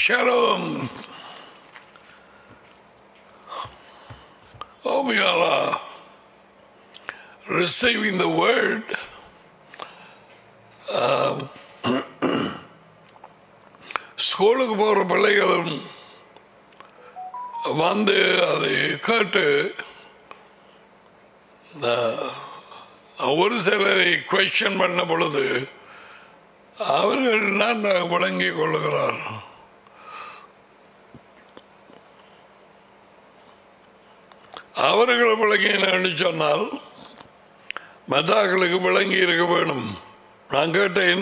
Shalom. Oh, we are uh, receiving the word. Um, ஸ்கூலுக்கு போகிற பிள்ளைகளும் வந்து அதை கேட்டு ஆஹ், ஒரு சிலரை கொஸ்டின் பண்ண பொழுது அவர்கள் நான் விளங்கிக் கொள்ளுகிறார் அவர்கள் விளங்கினு சொன்னால் மற்றாக்களுக்கு விளங்கி இருக்க வேணும் நான் கேட்டேன்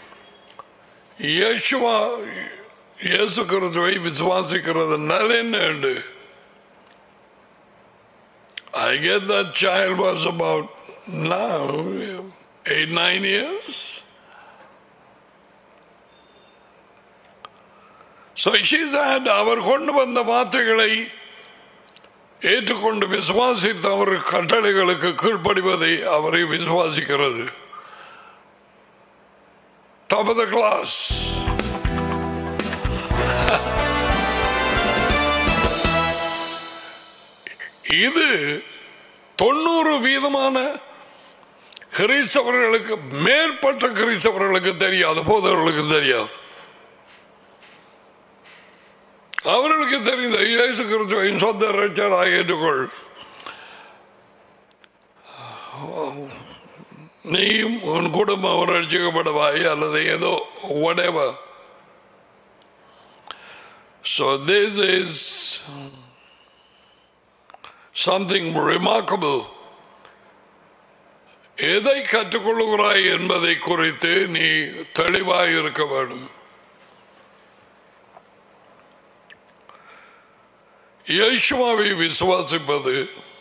இயேசுவா இயேசு கிறிஸ்துவை விசுவாசிக்கிறது நல்லென்னு I guess that child was about now eight, nine years. So she said, அவர் கொண்டு வந்த வார்த்தைகளை ஏற்றுக்கொண்டு விசுவாசித்து அவர் கட்டளைகளுக்கு கீழ்ப்படிவதை அவரை விசுவாசிக்கிறது டாப் ஆஃப் த கிளாஸ் இது தொண்ணூறு வீதமான கிறிஸ்தவர்களுக்கு மேற்பட்ட கிறிஸ்தவர்களுக்கு தெரியாது போதவர்களுக்கு தெரியாது அவர்களுக்கு தெரிந்த இயேசு கிறிஸ்துவின் சொந்த ரட்சராக ஏற்றுக்கொள் நீயும் உன் குடும்பம் ரட்சிக்கப்படவாய் அல்லது ஏதோ whatever so this is something remarkable எதை கற்றுக்கொள்கிறாய் என்பதை குறித்து நீ தெளிவாய் இருக்க வேண்டும் இயேசுவாவை விசுவாசிப்பது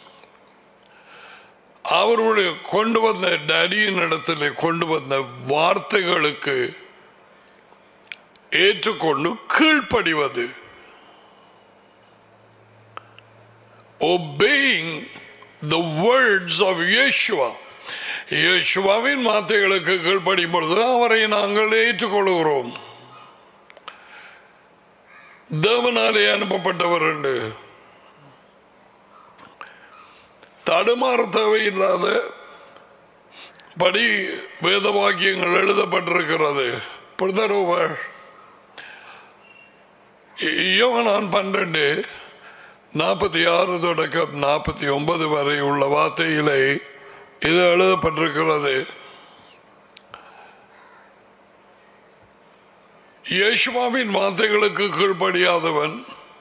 அவருடைய கொண்டு வந்த டடியின் இடத்துல கொண்டு வந்த வார்த்தைகளுக்கு ஏற்றுக்கொண்டு கீழ்ப்படிவது obeying the words of Yeshua இயேசுவாவின் வார்த்தைகளுக்கு கீழ்ப்படியும் பொழுது அவரை நாங்கள் ஏற்றுக்கொள்கிறோம் தேவனாலே அனுப்பப்பட்டவர் என்று தடுமாற தேவையில்லாத படி வேத வாக்கியங்கள் எழுதப்பட்டிருக்கிறது பிடித்தருவர் யோகனான் பன்னெண்டு நாற்பத்தி ஆறு தொடக்கம் நாற்பத்தி ஒன்பது வரை உள்ள வார்த்தையிலே இது எழுதப்பட்டிருக்கிறது இயேசுவாவின் வார்த்தைகளுக்கு கீழ்ப்படியாதவன்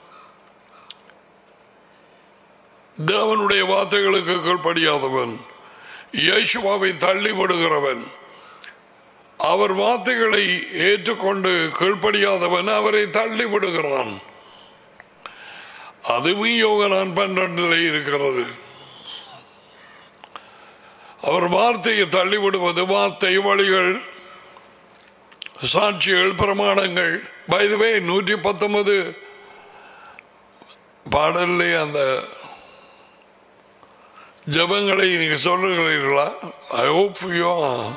தேவனுடைய வார்த்தைகளுக்கு கீழ்ப்படியாதவன் இயேசுவாவை தள்ளிவிடுகிறவன் அவர் வார்த்தைகளை ஏற்றுக்கொண்டு கீழ்ப்படியாதவன் அவரை தள்ளிவிடுகிறான் அதுவும் யோகனான் பன்னெண்டில் இருக்கிறது அவர் வார்த்தையை தள்ளிவிடுவது வார்த்தை வழிகள் சாட்சிகள் பிரமாணங்கள் வயதுவே நூற்றி பத்தொன்பது பாடல்ல அந்த ஜபங்களை நீங்க சொல்லுகிறீர்களா ஐ ஹோப் யூ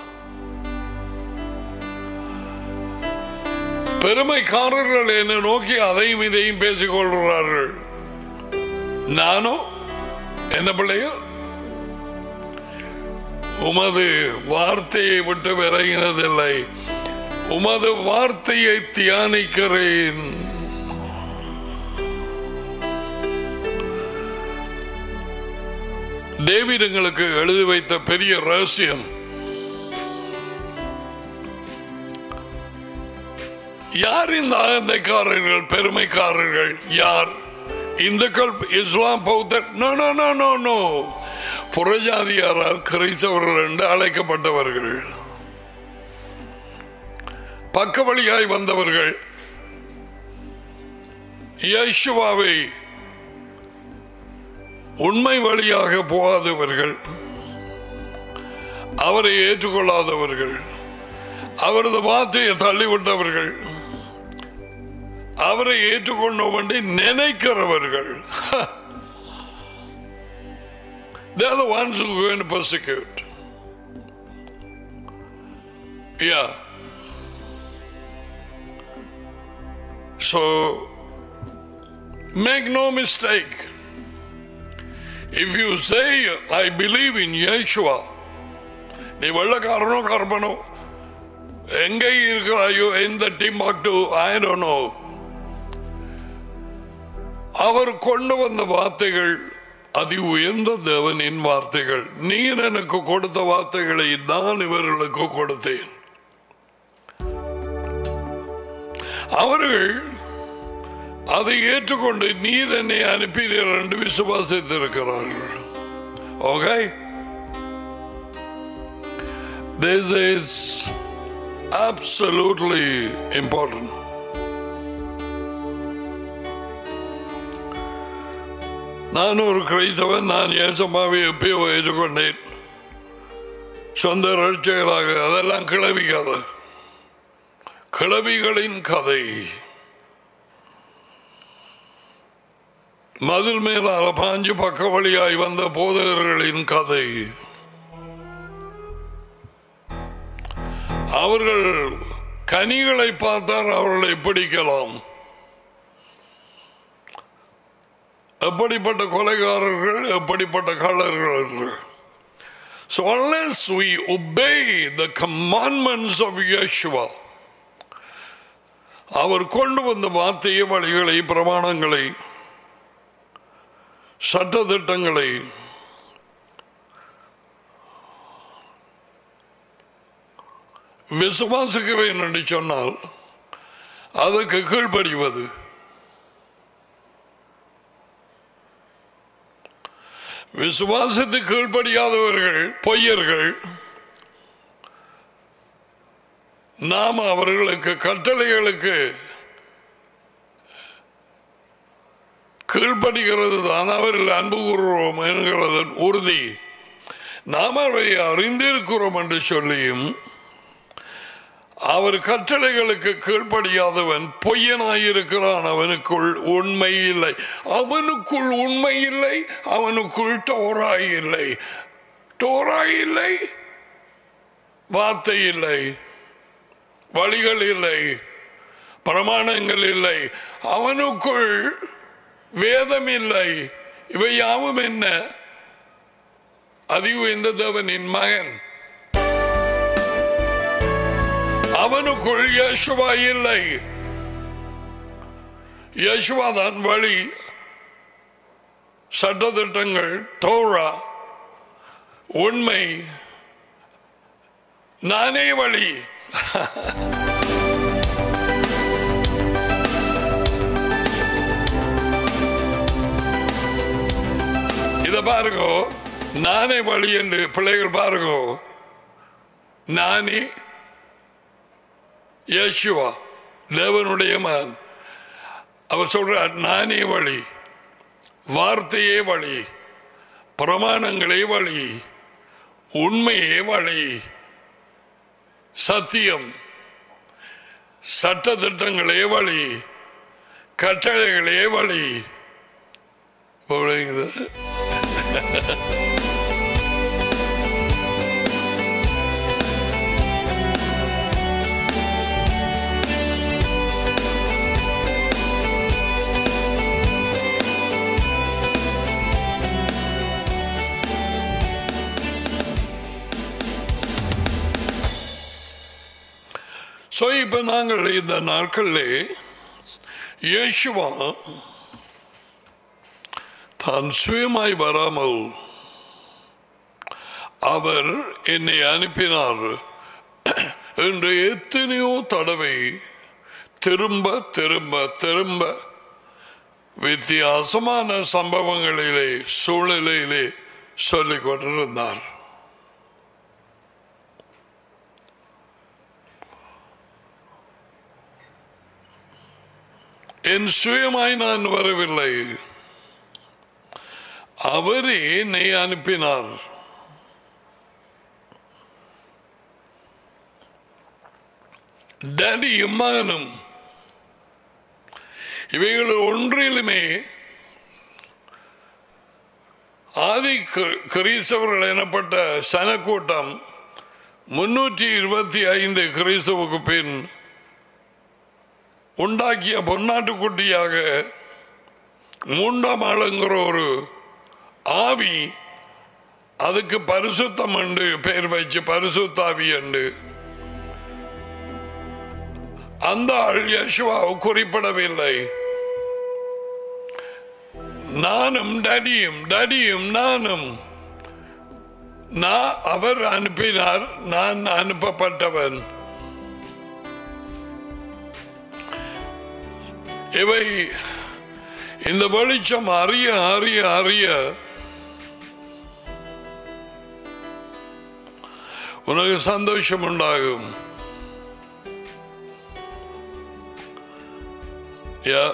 பெருமைக்காரர்கள் என்னை நோக்கி அதையும் இதையும் பேசிக் கொள்கிறார்கள் நானும் என்ன பிள்ளையோ உமது வார்த்தையை விட்டு விலகினதில்லை உமது வார்த்தையை தியானிக்கிறேன் டேவிட் எங்களுக்கு எழுதி வைத்த பெரிய ரகசியம் யார் இந்த ஆனந்தைக்காரர்கள் பெருமைக்காரர்கள் யார் இந்துக்கள் இஸ்லாம் பௌத்தர் no no no no no புறஜாதியாரால் கிறிஸ்தவர்கள் என்று அழைக்கப்பட்டவர்கள் பக்க வழியாய் வந்தவர்கள் யேசுவாவை உண்மை வழியாக போகாதவர்கள் அவரை ஏற்றுக்கொள்ளாதவர்கள் அவரது வார்த்தையை தள்ளிவிட்டவர்கள் அவரை ஏற்றுக்கொண்டோம் என்று நினைக்கிறவர்கள் They are the ones who are going to persecute. Yeah. So, make no mistake. If you say, I believe in Yeshua, நீ வெள்ளக்காரனோ கருப்பனோ எங்கே இருக்கிறாயோ எந்த டிமாக்டு ஐ நோ அவர் கொண்டு வந்த வார்த்தைகள் அதி உயர்ந்த தேவனின் வார்த்தைகள் நீர் எனக்கு கொடுத்த வார்த்தைகளை நான் இவர்களுக்கு கொடுத்தேன் அவர்கள் அதை ஏற்றுக்கொண்டு நீர் என்னை அனுப்பினீர் என்று விசுவாசித்திருக்கிறார்கள் okay This is absolutely important. நான் ஒரு கிரைஸ்தவன் நான் ஏசமாவை எப்பயோ ஏற்றுக்கொண்டேன் சொந்த ரட்சகராக அதெல்லாம் கிளவி கதை கிளவிகளின் கதை மதில் மேலால பாஞ்சு பக்க வழியாய் வந்த போதகர்களின் கதை அவர்கள் கனிகளை பார்த்தால் அவர்களை பிடிக்கலாம் எப்படிப்பட்ட கொலைகாரர்கள் எப்படிப்பட்ட கள்ளர்கள் என்று So unless we obey the commandments of Yeshua, அவர் கொண்டு வந்த வார்த்தையை வழிகளை பிரமாணங்களை சட்ட திட்டங்களை விசுவாசிக்கிறேன் என்று சொன்னால் அதற்கு கீழ்ப்படிவது விசுவாசத்து கீழ்ப்படியாதவர்கள் பொய்யர்கள் நாம் அவர்களுக்கு கட்டளைகளுக்கு கீழ்ப்படுகிறது தான் அவர்கள் அன்பு கூறுவோம் என்கிறதன் உறுதி நாம் அவை அறிந்திருக்கிறோம் என்று சொல்லியும் அவர் கட்டளைகளுக்கு கீழ்ப்படியாதவன் பொய்யனாயிருக்கிறான் அவனுக்குள் உண்மை இல்லை அவனுக்குள் உண்மை இல்லை அவனுக்குள் டோராய் இல்லை டோராய் இல்லை வார்த்தை இல்லை வழிகள் இல்லை பிரமாணங்கள் இல்லை அவனுக்குள் வேதம் இல்லை இவை யாவும் என்ன அதிவு இந்த தேவனின் மகன் அவனுக்குள் யேசுவா இல்லை யேசுவா தான் வழி சட்டத்திட்டங்கள் தோழா உண்மை நானே வழி இத பாருங்க நானே வழி என்று பிள்ளைகள் பாருங்க நானே யேசுவா தேவனுடைய மகன் அவர் சொல்றார் நானே வழி வார்த்தையே வழி பிரமாணங்களே வழி உண்மையே வழி சத்தியம் சட்டத்திட்டங்களே வழி கட்டளைகளே வழி புரியுது? ஸோ இப்போ நாங்கள் இந்த நாட்களிலே இயேசுவா தான் சுயமாய் வராமல் அவர் என்னை அனுப்பினார் என்று எத்தனையோ தடவை திரும்ப திரும்ப திரும்ப வித்தியாசமான சம்பவங்களிலே சூழ்நிலையிலே சொல்லிக் கொண்டிருந்தார் என் சுயமாய் நான் வரவில்லை அவரே என்னை அனுப்பினார் டேடியும் மகனும் இவைகள் ஒன்றிலுமே ஆதி கிரி- கிறிஸ்தவர்கள் எனப்பட்ட சனக்கூட்டம் முன்னூற்றி இருபத்தி ஐந்து கிறிஸ்தவுக்கு பின் உண்டாக்கிய பொன்னாட்டுக்குட்டியாக மூன்றாம் ஆளுங்கிற ஒரு ஆவி அதுக்கு பரிசுத்தம் என்று பெயர் வச்சு பரிசுத்தாவி என்று அந்த ஆள் யேசுவாவை குறிப்பிடவில்லை நானும் டடியும் டடியும் நானும் நான் அவர் அனுப்பினார் நான் அனுப்பப்பட்டவன் இவை இந்த வெளிச்சம் அறிய அறிய அறிய உனக்கு சந்தோஷம் உண்டாகும் Yeah.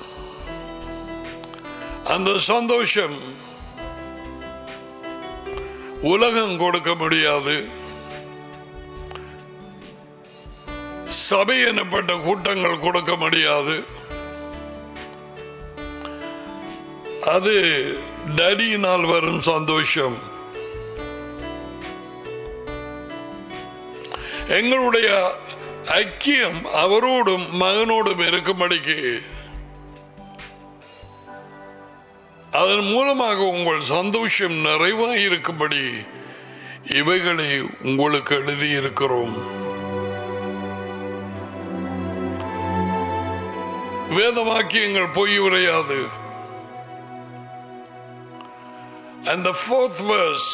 அந்த சந்தோஷம் உலகம் கொடுக்க முடியாது சபை எனப்பட்ட கூட்டங்கள் கொடுக்க முடியாது அது டடியினால் வரும் சந்தோஷம் எங்களுடைய ஐக்கியம் அவரோடும் மகனோடும் இருக்கும்படிக்கு அதன் மூலமாக உங்கள் சந்தோஷம் நிறைவாக இருக்கும்படி இவைகளை உங்களுக்கு எழுதியிருக்கிறோம் வேத வாக்கியங்கள் பொய் உரையாது And the fourth verse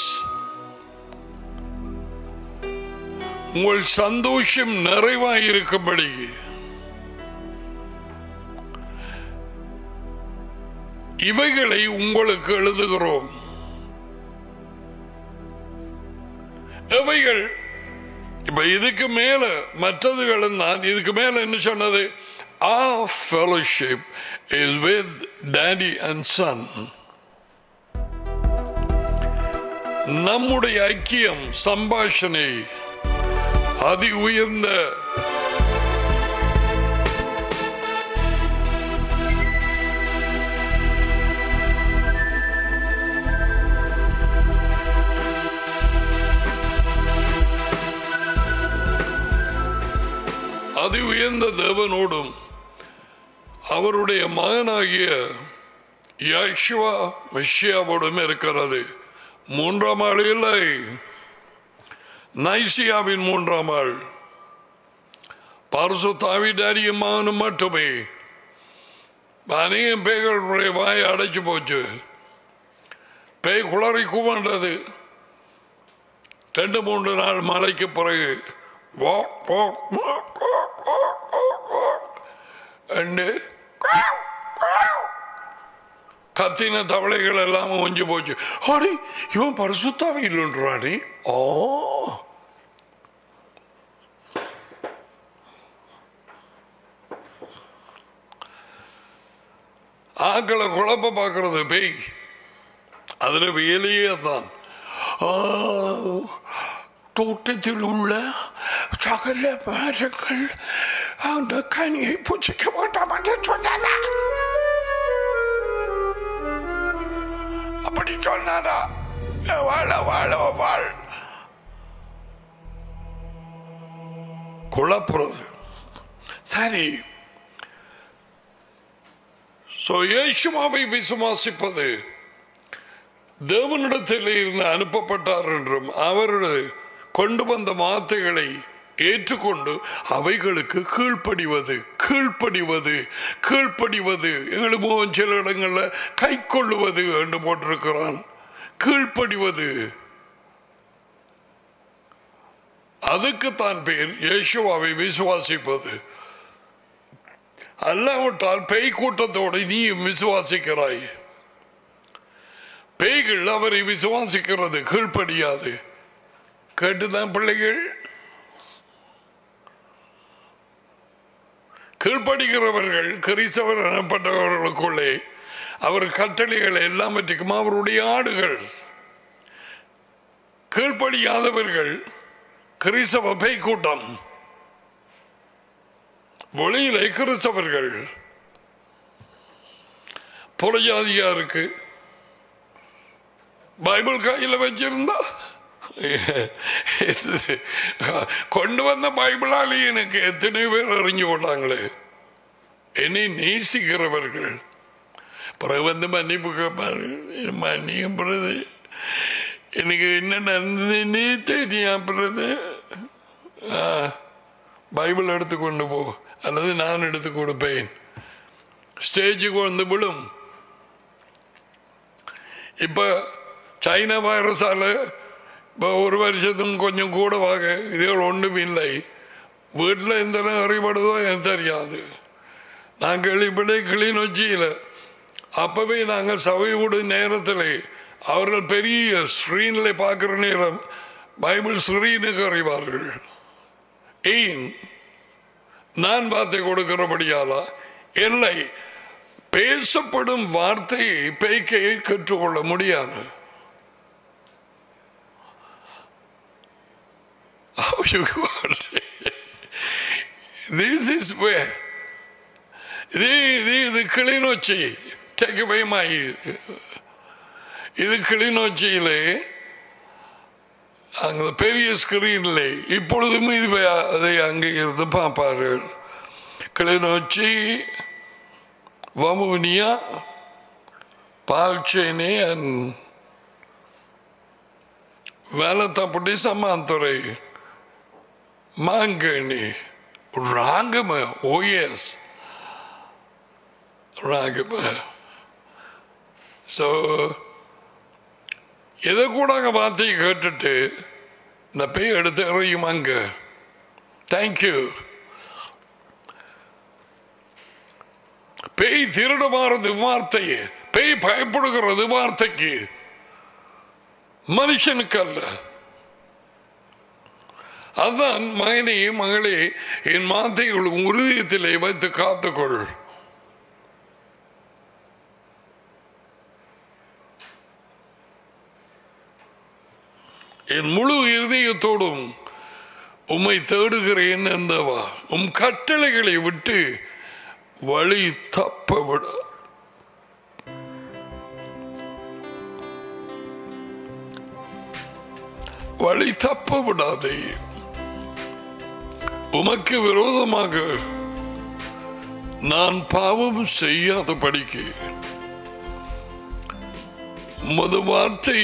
உங்கள் சந்தோஷம் நிறைவாக இருக்கும்படி இவைகளை உங்களுக்கு எழுதுகிறோம் எவைகள் இப்ப இதுக்கு மேல மற்றதுகளும் தான் இதுக்கு மேல என்ன சொன்னது ஆ fellowship is with daddy and son நம்முடைய ஐக்கியம் சம்பாஷணை அதி உயர்ந்த அதி உயர்ந்த தேவனோடும் அவருடைய மகனாகிய யாஷுவா மெஷியாவோடும் இருக்கிறது மூன்றாம் ஆள் இல்லை நைசியாவின் மூன்றாம் ஆள் பரிசு தாவிடாரியும் மகனும் மட்டுமே அநேகம் பேய்களுடைய வாய் அடைச்சு போச்சு பேய் குளறி கூவண்டது ரெண்டு மூன்று நாள் மழைக்கு பிறகு walk, walk, walk, walk, walk, walk, walk. என்று கத்தின தவளைகள் எல்லாம் ஒஞ்சு போச்சு அடி இவன் பரிசுத்தாவே இல்லைன்றானே ஓ ஆக்களை குழப்ப பார்க்கறது பேய் அதுல வேலையே தான் ஆ, தோட்டத்தில் உள்ள சகல மரங்கள் அந்த கனியை புச்சிக்க மாட்டாம் என்று சொன்னாரா அப்படி சொன்னாரா வாழ வாழ வாழ் குழப்புறது சரி So, இயேசுவாவை விசுவாசிப்பது தேவனிடத்தில் இருந்து அனுப்பப்பட்டார் என்றும் அவருடைய கொண்டு வந்த வார்த்தைகளை ஏற்றுக்கொண்டு அவைகளுக்கு கீழ்ப்படிவது கீழ்ப்படிவது கீழ்ப்படிவது எழுபோம் சில இடங்கள்ல கை கொள்ளுவது என்று போட்டிருக்கிறான் கீழ்ப்படிவது அதுக்குத்தான் பேர் இயேசுவாவை விசுவாசிப்பது அல்லாவிட்டால் பேய் கூட்டத்தோடு நீயும் விசுவாசிக்கிறாய் பேய்கள் அவரை விசுவாசிக்கிறது கீழ்ப்படியாது கேட்டுதான் பிள்ளைகள் கீழ்ப்படுகிறவர்கள் கிறிஸ்தவர் எனப்பட்டவர்களுக்குள்ளே அவர் கட்டளைகள் எல்லாவற்றுக்கும் அவருடைய ஆடுகள் கீழ்ப்படியாதவர்கள் கிறிஸ்தவ பேய் கூட்டம் வெளியிலே கிறிஸ்தவர்கள் புறஜாதியா இருக்கு பைபிள் கையில் வச்சிருந்தா கொண்டு வந்த பைபிளாலே எனக்கு எத்தனை பேர் அறிஞ்சு கொண்டாங்களே என்னை நேசிக்கிறவர்கள் பிறகு வந்து மன்னிப்பு கேட்பாரு மன்னியும் பிறகு எனக்கு என்ன நடந்ததுன்னே தெரியும் பிறகு பைபிள் எடுத்து கொண்டு போ அல்லது நான் எடுத்து கொடுப்பேன் ஸ்டேஜுக்கு வந்து விழும் இப்போ சைனா வைரஸால் இப்போ ஒரு வருஷத்தும் கொஞ்சம் கூட வாங்க இதுகள் ஒன்றும் இல்லை வீட்டில் எந்த அறிவுப்படுதோ எனக்கு தெரியாது நான் கேள்விப்பட்டே கிளிநொச்சியில் அப்பவே நாங்கள் சபை விடும் நேரத்தில் அவர்கள் பெரிய ஸ்க்ரீனில் பார்க்குற நேரம் பைபிள் ஸ்க்ரீனுக்கு அறிவார்கள் ஏன் நான் வார்த்தை கொடுக்கிறபடியாலா இல்லை பேசப்படும் வார்த்தையை பேய்க்கையை கற்றுக்கொள்ள முடியாது How you want This is where இது இது இது கிளிநொச்சி டேக் அவே மை இது கிளிநொச்சியிலே அங்கே பெரிய ஸ்கிரீனில் இப்பொழுதும் இது அதை அங்கே இருந்து பார்ப்பார்கள் கிளிநொச்சி வமுனியா பால்ச்சேனி அண்ட் வேலத்தப்பட்டி சம்மாந்துறை மாங்கனி ராகம ஓஎஸ் ராகம ஸோ எதை கூட அங்கே வார்த்தையை கேட்டுட்டு இந்த பேய் எடுத்து எறியும் அங்க தேங்க்யூ பேய் திருடமாறது வார்த்தையே பேய் பயப்படுகிறது வார்த்தைக்கு மனுஷனுக்கு அல்ல அதுதான் மகனே மகளே என் வார்த்தைகள் உறுதியத்திலே வைத்து காத்துக்கொள் என் முழு இருதயத்தோடும் உம்மை தேடுகிறேன் என்றவா உம் கட்டளைகளை விட்டு வழி தப்ப விட வழி தப்ப விடாதே உமக்கு விரோதமாக நான் பாவம் செய்யாத படிக்கு முத வார்த்தை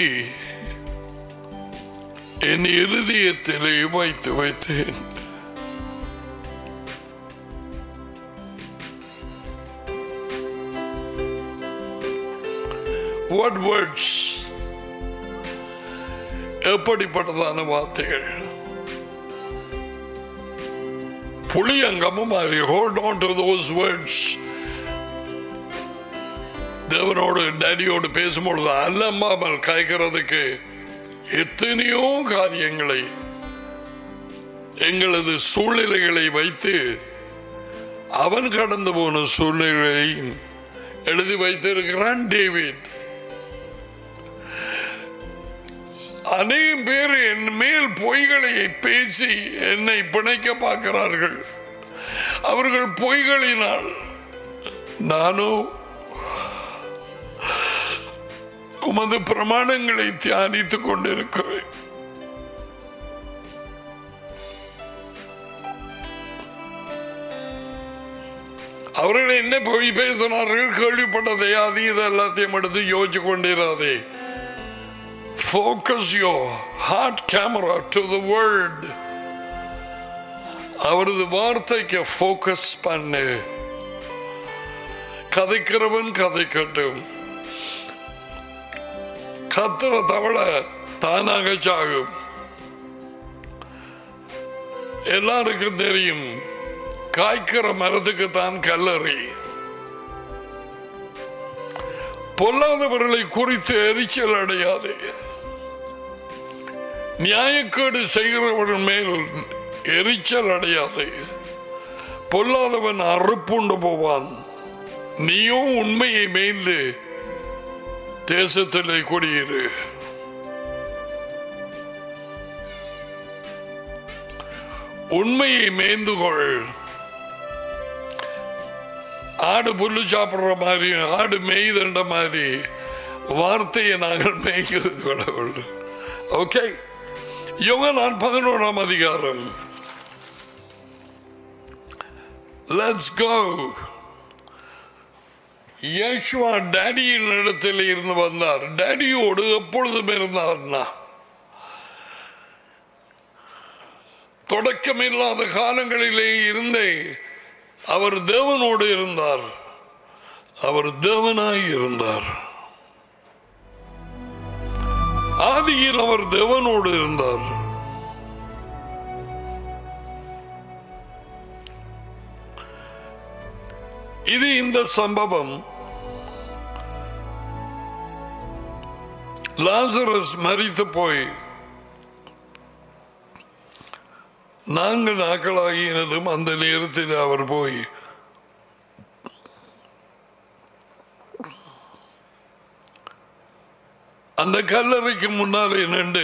என் இருதயத்திலே வைத்து வைத்தேன் What words? எப்படிப்பட்டதான வார்த்தைகள் புளியங்கமும் மாதிரி hold on to those words தேவனோடு டேடியோடு பேசும்பொழுது அல்லம்பாமல் காய்க்கிறதுக்கு எத்தனையோ காரியங்களை எங்களது சூழ்நிலைகளை வைத்து அவன் கடந்து போன சூழ்நிலையை எழுதி வைத்திருக்கிறான் டேவிட் அநேகம் பேர் என் மேல் பொய்களை பேசி என்னை பிணைக்க பார்க்கிறார்கள் அவர்கள் பொய்களினால் நானோ உமது பிரமாணங்களை தியானித்துக் கொண்டிருக்கிறேன் அவர்கள் என்ன பொய் பேசினார்கள் கேள்விப்பட்டதை அது இது எல்லாத்தையும் எடுத்து யோசிச்சு கொண்டிராதே focus your heart camera to the word அவரது வார்த்தைக்கு ஃபோக்கஸ் பண்ணு கதைக்கிறவன் கதைக்கட்டும் கத்துற தவளை தானாக சாகும் எல்லாருக்கும் தெரியும் காய்க்கிற மரத்துக்கு தான் கல்லறி பொல்லாதவர்களை குறித்து எரிச்சல் அடையாதே நியாயக்கேடு செய்கிறவர்கள் மேல் எரிச்சல் அடையாதே பொல்லாதவன் அறுப்புண்டு போவான் நீயும் உண்மையை மேய்ந்து தேசத்திலே குடியிரு உண்மையை மேய்ந்து கொள் ஆடு புல்லு சாப்பிடுற மாதிரி ஆடு மேய்தண்ட மாதிரி வார்த்தையை நாங்கள் மேய்க்கிறது கொள்ள ஓகே யோகனான் பதினோராம் அதிகாரம் லெட்ஸ் கோ இயேசுவா டேடியின் இடத்தில் இருந்து வந்தார் டேடியோடு எப்பொழுதும் இருந்தார்னா தொடக்கமில்லாத காலங்களிலே இருந்தே அவர் தேவனோடு இருந்தார் அவர் தேவனாய் இருந்தார் ஆதியில் அவர் தேவனோடு இருந்தார் இது இந்த சம்பவம் லாசரஸ் மறித்து போய் நான்கு நாட்களாகினதும் அந்த நேரத்தில் அவர் போய் அந்த கல்லறைக்கு முன்னாலே நின்று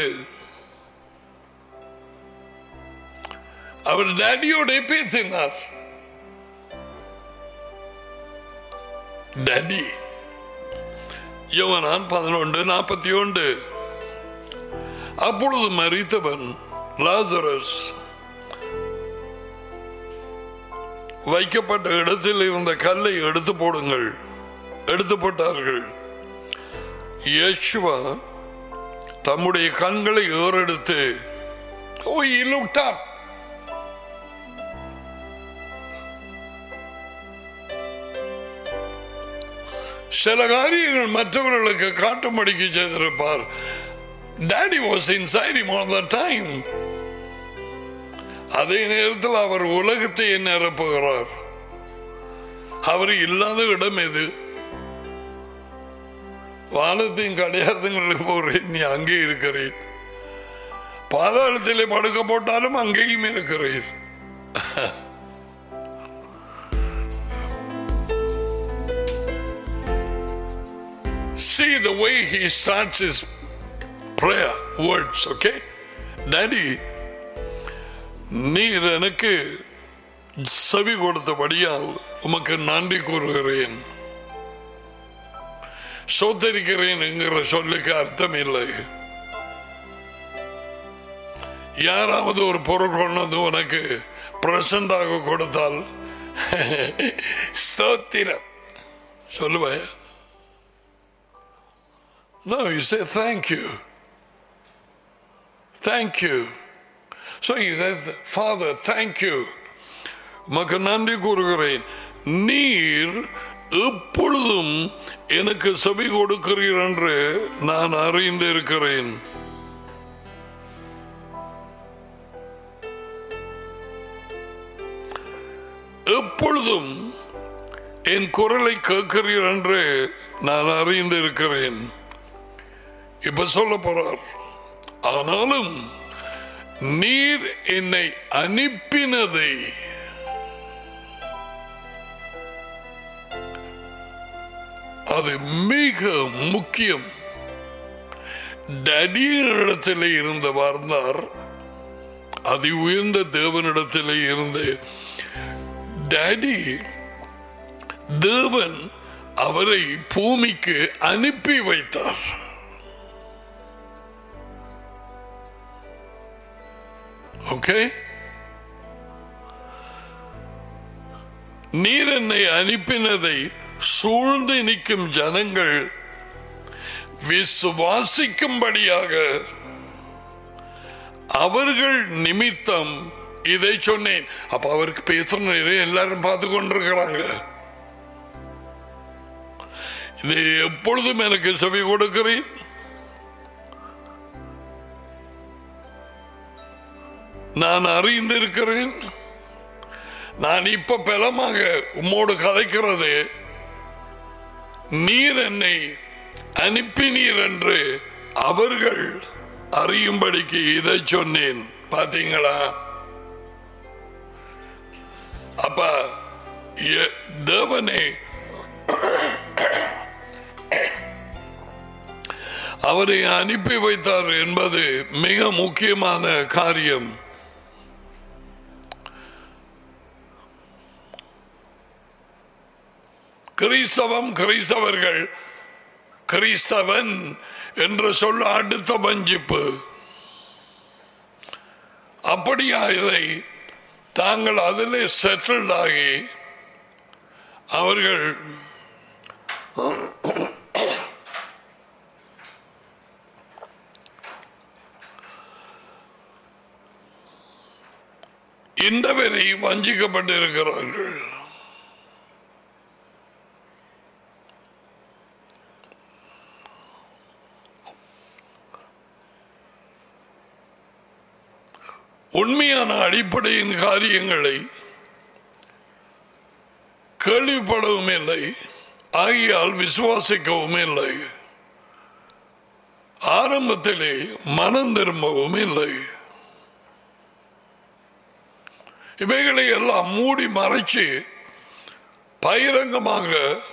அவர் டேடியோட பேசினார் டேடி யோவனான் பதினொன்று நாற்பத்தி ஒன்று அப்பொழுது மறித்தவன் லாசரஸ் வைக்கப்பட்ட இடத்தில் இருந்த கல்லை எடுத்து போடுங்கள் எடுத்து போட்டார்கள் யேசுவா தம்முடைய கண்களை ஏறெடுத்து ஓ he looked up. சில காரியங்கள் மற்றவர்களுக்கு காட்டும்படிக்கு செய்திருப்பார் daddy was inside him all the time அதே நேரத்தில் அவர் உலகத்தை நிரப்புகிறார் அவர் இல்லாத இடம் எது வானத்தையும் கடையாதங்களுக்கு போறேன் நீ அங்கே இருக்கிறேன் பாதாளத்திலே படுக்க போட்டாலும் அங்கேயும் இருக்கிறேன் See the way he starts his prayer words, okay? Daddy, நீர் எனக்கு செவி கொடுத்தபடியால் உமக்கு நன்றி கூறுகிறேன் சோத்தரிக்கிறேன் என்கிற சொல்லுக்கு அர்த்தம் இல்லை யாராவது ஒரு பொருள் கொண்டு வந்து உனக்கு பிரசண்டாக கொடுத்தால் ஸ்தோத்திரம் சொல்லுவேன் No, you say thank you. Thank you. So he says, Father, thank you. உமக்கு நன்றி கூறுகிறேன் நீர் எப்பொழுதும் எனக்கு செவி கொடுக்கிறீர் என்று நான் அறிந்திருக்கிறேன் எப்பொழுதும் என் குரலை கேட்கிறீர் என்று நான் அறிந்திருக்கிறேன் இப்ப சொல்ல போறார் ஆனாலும் நீர் என்னை அனுப்பினதை அது மிக முக்கியம் டடியினிடத்தில் இருந்த வாழ்ந்தார் அதி உயர்ந்த தேவனிடத்தில் இருந்து டேடி தேவன் அவரை பூமிக்கு அனுப்பி வைத்தார் ஓகே நீர் என்னை அனுப்பினதை சூழ்ந்து நிற்கும் ஜனங்கள் விசுவாசிக்கும்படியாக அவர்கள் நிமித்தம் இதை சொன்னேன் அப்ப அவருக்கு பேசுற எல்லாரும் பார்த்து கொண்டிருக்கிறாங்க இது எப்பொழுதும் எனக்கு செவி கொடுக்கிறேன் நான் அறிந்திருக்கிறேன் நான் இப்ப பலமாக உம்மோடு கதைக்கிறது நீர் என்னை அனுப்பினீர் என்று அவர்கள் அறியும்படிக்கு இதை சொன்னேன் பாத்தீங்களா அப்ப எ- தேவனே அவரை அனுப்பி வைத்தார் என்பது மிக முக்கியமான காரியம் கிறிஸ்தவம் கிறிஸ்தவர்கள் கிறிஸ்தவன் என்ற சொல் அடுத்த வஞ்சிப்பு அப்படியா இதை தாங்கள் அதிலே செட்டில்ட் ஆகி அவர்கள் இந்த வரை வஞ்சிக்கப்பட்டிருக்கிறார்கள் உண்மையான அடிப்படையின் காரியங்களை கேள்விப்படவும் இல்லை ஆகியால் விசுவாசிக்கவும் இல்லை ஆரம்பத்திலே மனம் திரும்பவும் இல்லை இவைகளை எல்லாம் மூடி மறைச்சு பகிரங்கமாக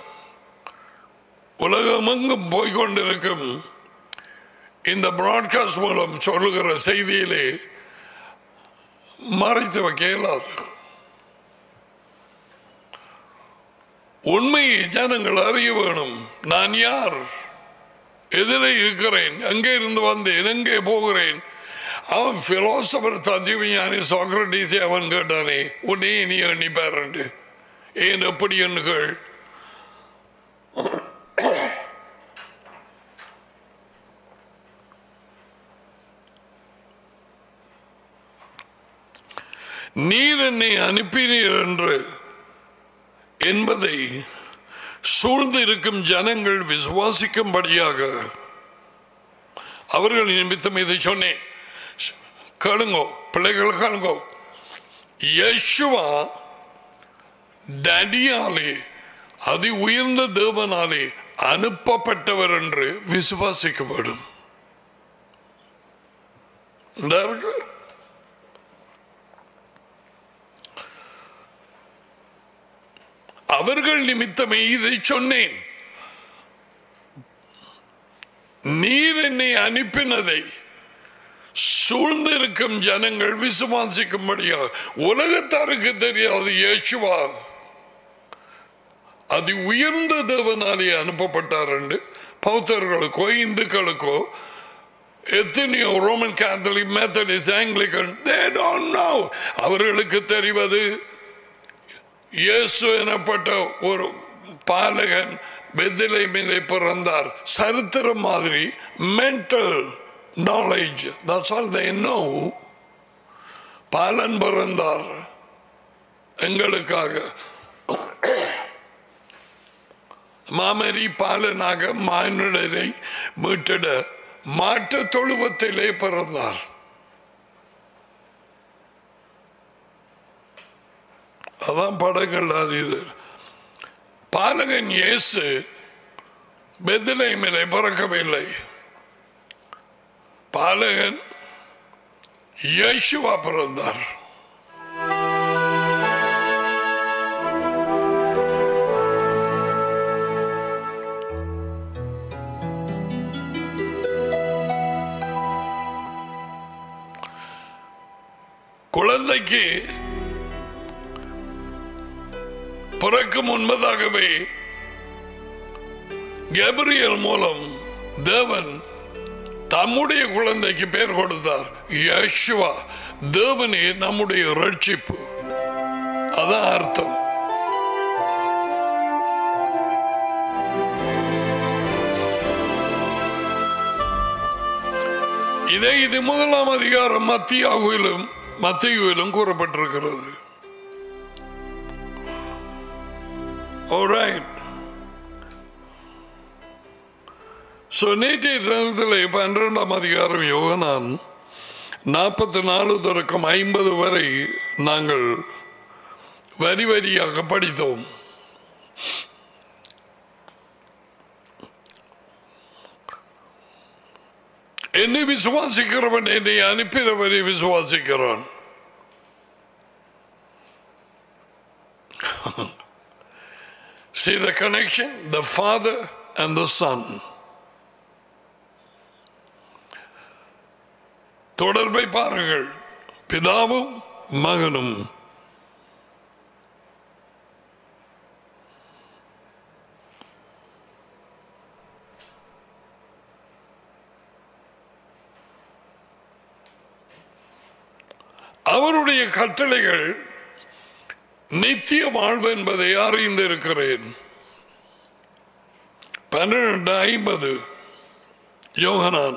உலகமெங்கும் போய்கொண்டிருக்கும் இந்த பிராட்காஸ்ட் மூலம் சொல்லுகிற செய்தியிலே மறைத்து வைக்க இயலாது உண்மையை ஜனங்கள் அறிய வேணும் நான் யார் எதிரே இருக்கிறேன் எங்கே இருந்து வந்தேன் எங்கே போகிறேன் அவன் பிலோசபர் தத்துவஞானி சோக்ரட்டிஸை அவன் கேட்டானே உன்னை நீ எண்ணி பாருண்டு ஏன் எப்படி எண்ணுகள் நீர் என்னை அனுப்பினீர் என்று என்பதை சூழ்ந்து இருக்கும் ஜனங்கள் விசுவாசிக்கும்படியாக அவர்கள் நிமித்தம் இதை சொன்னேன் கேளுங்கோ பிள்ளைகள் கேளுங்கோ யேசுவா டடியாலே அதி உயர்ந்த தேவனாலே அனுப்பப்பட்டவர் என்று விசுவாசிக்கப்படும் இந்த இருக்கு. அவர்கள் நிமித்தமே இதை சொன்னேன் நீர் என்னை அனுப்பினதை சூழ்ந்திருக்கும் ஜனங்கள் விசுவாசிக்கும்படியாக உலகத்தாருக்கு தெரியாது இயேசுவா அது உயர்ந்த தேவனாலே அனுப்பப்பட்டார் என்று பௌத்தர்களுக்கோ இந்துக்களுக்கோ எத்தனையோ Roman Catholic Methodist Anglican they don't know அவர்களுக்கு தெரிவது இயேசு எனப்பட்ட ஒரு பாலகன் பெத்திலேமிலே பிறந்தார் சரித்திரம் மாதிரி mental knowledge that's all they know பாலன் பிறந்தார் எங்களுக்காக மாமரி பாலனாக மானுடரை மீட்டிட மாட்டு தொழுவத்திலே பிறந்தார் அதான் படங்கள் அது இது பாலகன் இயேசு பெத்திலேமிலே பிறக்கவில்லை பாலகன் இயேசுவா பிறந்தார் குழந்தைக்கு பிறக்கும் முன்பதாகவே கேப்ரியல் மூலம் தேவன் தம்முடைய குழந்தைக்கு பெயர் கொடுத்தார் யேசுவா தேவனே நம்முடைய ரட்சிப்பு அதான் அர்த்தம் இதே இது முதலாம் அதிகாரம் மத்தியாவிலும் மத்தியிலும் கூறப்பட்டிருக்கிறது Alright. So, நேற்றைய தினத்தில் பன்னிரெண்டாம் அதிகாரம் யோகனான் நாற்பத்தி நாலு தொடக்கம் ஐம்பது வரை நாங்கள் வரி வரியாக படித்தோம் என்னை விசுவாசிக்கிறவன் என்னை அனுப்பினவரை விசுவாசிக்கிறான் See the connection? The Father and the Son. தொடர்பை பாருங்கள் பிதாவும் மகனும் அவருடைய கட்டளைகள் நித்திய வாழ்வு என்பதை அறிந்திருக்கிறேன் பன்னிரண்டு ஐம்பது யோகனான்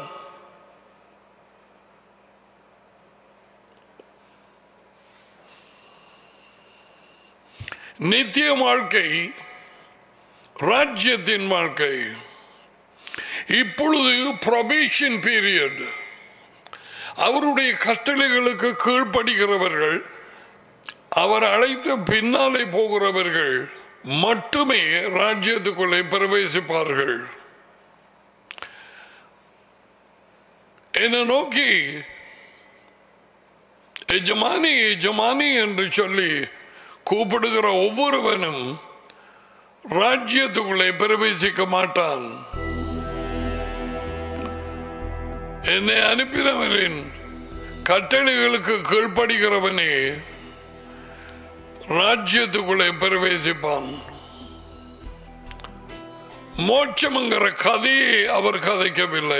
நித்திய வாழ்க்கை ராஜ்யத்தின் வாழ்க்கை இப்பொழுது ப்ரொபேஷன் பீரியட் அவருடைய கட்டளைகளுக்கு கீழ்ப்படுகிறவர்கள் அவர் அழைத்த பின்னாலே போகிறவர்கள் மட்டுமே ராஜ்யத்துக்குள்ளே பிரவேசிப்பார்கள் என்னை நோக்கி எஜமானி எஜமானி என்று சொல்லி கூப்பிடுகிற ஒவ்வொருவனும் ராஜ்யத்துக்குள்ளே பிரவேசிக்க மாட்டான் என்னை அனுப்பினவரின் கட்டளைகளுக்கு கீழ்ப்படுகிறவனே ராஜ்யத்துக்குள்ளே பிரவேசிப்பான் மோட்சம்ங்கிற கதையை அவர் கதைக்கவில்லை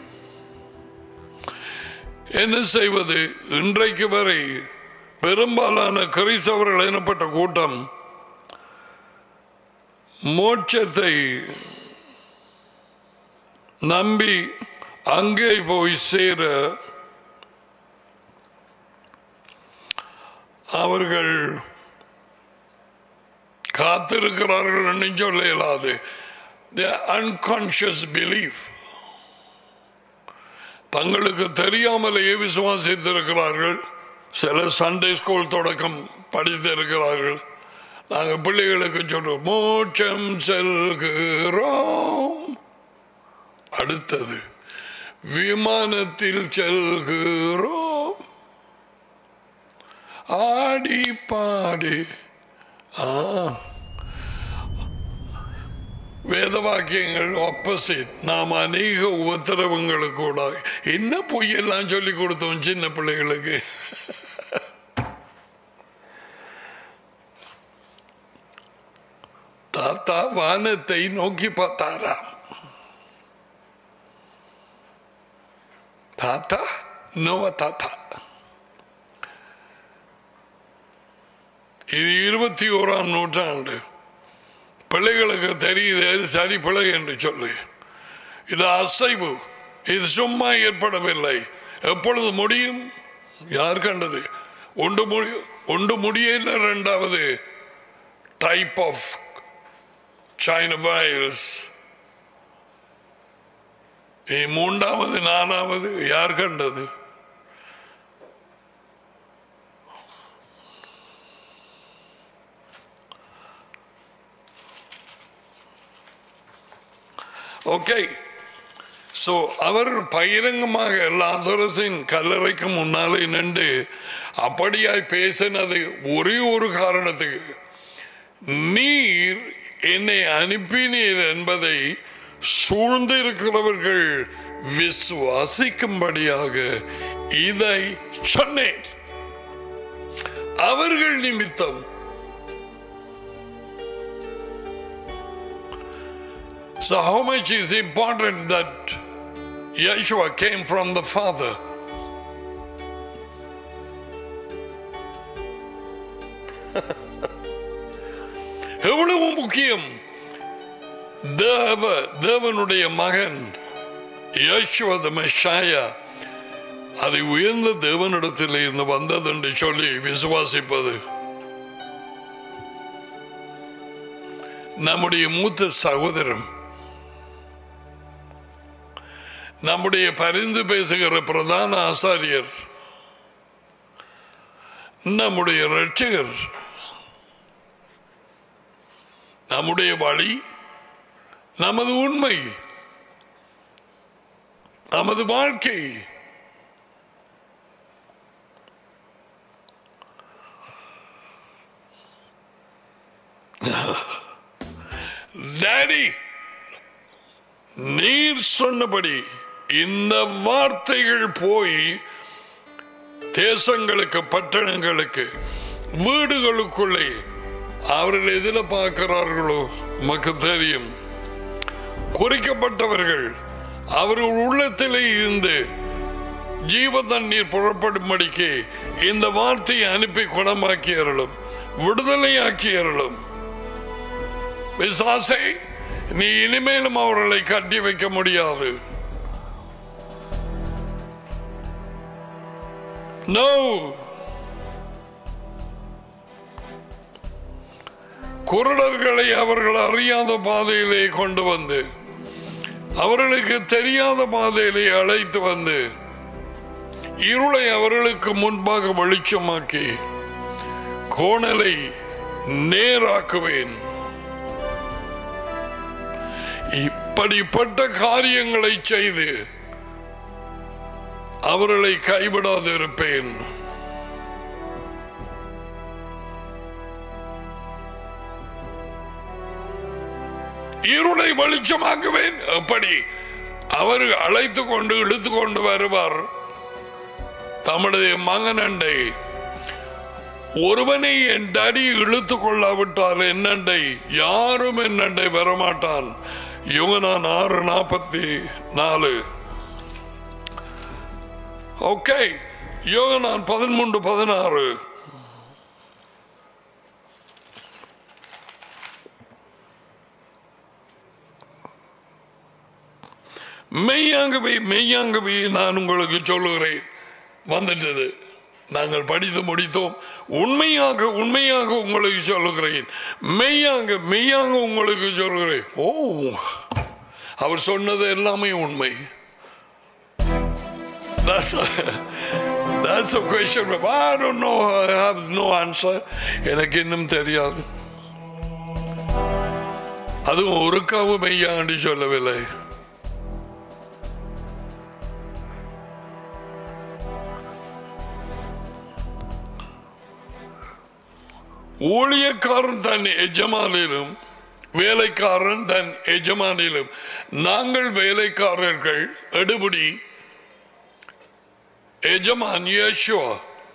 என்ன செய்வது இன்றைக்கு வரை பெரும்பாலான கிறிஸ்தவர்கள் எனப்பட்ட கூட்டம் மோட்சத்தை நம்பி அங்கே போய் சேர அவர்கள் காத்திருக்கிறார்கள் என்று சொல்ல இயலாது அன்கான்சியஸ் பிலீஃப் தங்களுக்கு தெரியாமலேயே விசுவாசித்திருக்கிறார்கள் சில சண்டே ஸ்கூல் தொடக்கம் படித்திருக்கிறார்கள் நாங்கள் பிள்ளைகளுக்கு சொல்றோம் மோட்சம் செல்கிறோம் அடுத்தது விமானத்தில் செல்கிறோம் ஆடி பாடி ஆ வேத வாக்கியங்கள் ஆப்போசிட் நாம் அநேக உபத்திரவங்களுக்கு கூட என்ன பொய்யெல்லாம் சொல்லி கொடுத்தோம் சின்ன பிள்ளைகளுக்கு தாத்தா வானத்தை நோக்கி பார்த்தாராம் தாத்தா நோவ தாத்தா இது இருபத்தி ஓராம் நூற்றாண்டு பிள்ளைகளுக்கு தெரியுது எது சரி பிழை என்று சொல்லு இது அசைவு இது சும்மா ஏற்படவில்லை எப்பொழுது முடியும் யார் கண்டது ஒன்று முடி ஒன்று முடியல ரெண்டாவது டைப் ஆஃப் சைனா வைரஸ் மூன்றாவது நாலாவது யார் கண்டது ஓகே ஸோ அவர் பகிரங்கமாக லாசரசின் கல்லறைக்கு முன்னாலே நின்று அப்படியாய் பேசினது ஒரே ஒரு காரணத்துக்கு நீர் என்னை அனுப்பினீர் என்பதை சூழ்ந்திருக்கிறவர்கள் விசுவாசிக்கும்படியாக இதை சொன்னேன் அவர்கள் நிமித்தம் So, how much is important that Yeshua came from the Father? எவ்வளவு முக்கியம் தேவ தேவனுடைய மகன் யேசுவத மெஷாயா அது உயர்ந்த தேவனிடத்தில் இருந்து வந்தது என்று சொல்லி விசுவாசிப்பது நம்முடைய மூத்த சகோதரன் நம்முடைய பரிந்து பேசுகிற பிரதான ஆசாரியர் நம்முடைய ரட்சகர் நம்முடைய வழி நமது உண்மை நமது வாழ்க்கை டாடி நீர் சொன்னபடி இந்த வார்த்தைகள் போய் தேசங்களுக்கு பட்டணங்களுக்கு வீடுகளுக்குள்ளே அவர்கள் எதில் பார்க்கிறார்களோ நமக்கு தெரியும் குறிக்கப்பட்டவர்கள் அவர்கள் உள்ளத்திலே இருந்து ஜீவ தண்ணீர் புறப்படும்படிக்கு இந்த வார்த்தையை அனுப்பி குணமாக்கியறலும் விடுதலையாக்கியறலும் விசாசை நீ இனிமேலும் அவர்களை கட்டி வைக்க முடியாது நோ குருடர்களை அவர்கள் அறியாத பாதையிலே கொண்டு வந்து அவர்களுக்கு தெரியாத பாதையிலே அழைத்து வந்து இருளை அவர்களுக்கு முன்பாக வெளிச்சமாக்கி கோணலை நேராக்குவேன் இப்படிப்பட்ட காரியங்களை செய்து அவர்களை கைவிடாதிருப்பேன் இருளை வெளிச்சமாக்குவேன் எப்படி அவர் அழைத்து கொண்டு இழுத்து கொண்டு வருவார் தமது மகனண்டை ஒருவனை என் டடி இழுத்து கொள்ளாவிட்டால் என்னண்டை யாரும் என்னண்டை வரமாட்டான் யுவனான் ஆறு நாற்பத்தி நாலு ஓகே யோகனான் பதிமூன்று பதினாறு மெய்யாகவே மெய்யாகவே நான் உங்களுக்கு சொல்லுகிறேன் வந்துட்டது நாங்கள் படித்து முடித்தோம் உண்மையாக உண்மையாக உங்களுக்கு சொல்லுகிறேன் மெய்யாக மெய்யாக உங்களுக்கு சொல்லுகிறேன் ஓ அவர் சொன்னது எல்லாமே உண்மை That's a, that's a question. I don't know. I have no answer. எனக்கு இன்னும் தெரியாது அதுவும் ஒருக்காவும் மெய்யாண்டு சொல்லவில்லை ஊழியக்காரன் தன் எஜமானிலும் வேலைக்காரன் தன் எஜமானிலும் நாங்கள் வேலைக்காரர்கள் எடுபடி எஜமான் யேசுவா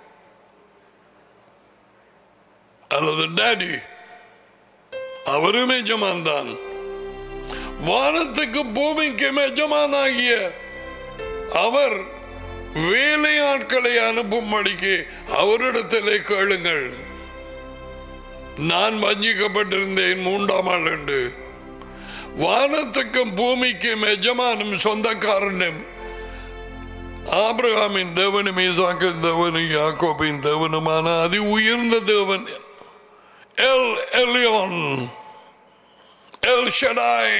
அல்லது டேடி அவரும் எஜமான் தான் வானத்துக்கு பூமிக்கும் எஜமானாகிய அவர் வேலையாட்களை அனுப்பும்படிக்கு அவரிடத்திலே கேளுங்கள் நான் வஞ்சிக்கப்பட்டிருந்தேன் மூன்றாம் ஆள் என்று வானத்துக்கும் பூமிக்கும் எஜமானும் சொந்தக்காரனும் ஆபிரகாமின் தேவனும் ஈசாக்கின் தேவனும் யாக்கோபின் தேவனுமான அதி உயர்ந்த தேவன் எல் எலியோன் எல் ஷடாய்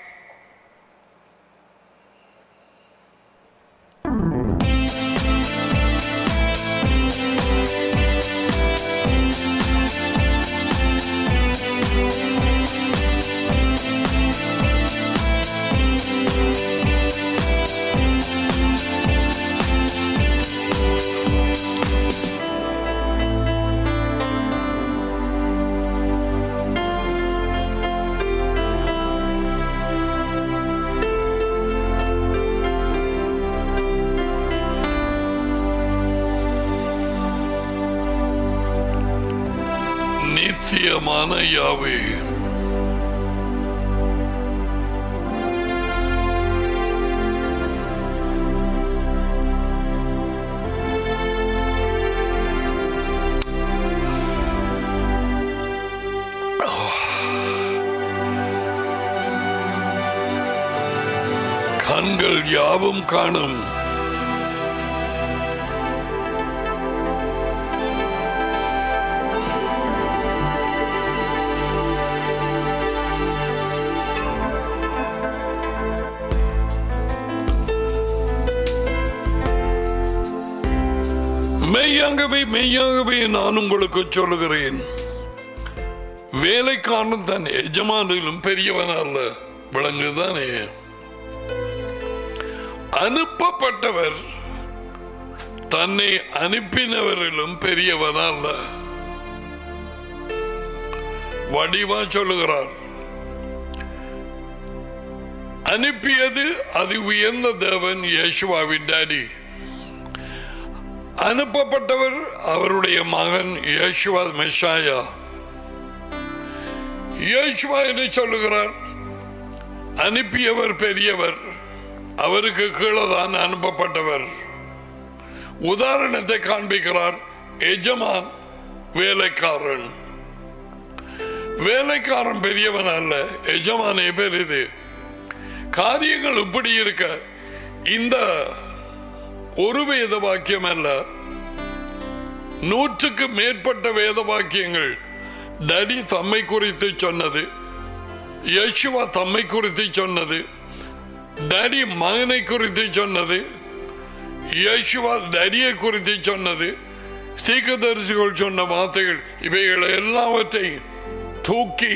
நித்தியமான யாவே கண்கள் யாவும் காணும் மெய்யாகவே மெய்யாகவே நான் உங்களுக்கு சொல்லுகிறேன் வேலைக்காரன் தன் எஜமானிலும் பெரியவன் அல்ல விளங்குதானே அனுப்பப்பட்டவர் தன்னை அனுப்பினவரிலும் பெரியவன் அல்ல வடிவா சொல்லுகிறார் அனுப்பியது அது உயர்ந்த தேவன் யேசுவாவின் டாடி அனுப்பப்பட்டவர் அவருடைய மகன் யேசுவா மெஷாயா யேசுவா என்று சொல்லுகிறார் அனுப்பியவர் பெரியவர் அவருக்கு கீழே தான் அனுப்பப்பட்டவர் உதாரணத்தை காண்பிக்கிறார் எஜமான் வேலைக்காரன் வேலைக்காரன் பெரியவன் அல்ல எஜமானே பெரிது காரியங்கள் இப்படி இருக்க இந்த ஒரு வேத வாக்கியம் அல்ல நூற்றுக்கு மேற்பட்ட வேத வாக்கியங்கள் டடி தம்மை குறித்து சொன்னது யேசுவா தம்மை குறித்து சொன்னது டடி மகனை குறித்து சொன்னது யேசுவா டடியை குறித்து சொன்னது சீக்கதரிசிகள் சொன்ன வார்த்தைகள் இவைகள் எல்லாவற்றையும் தூக்கி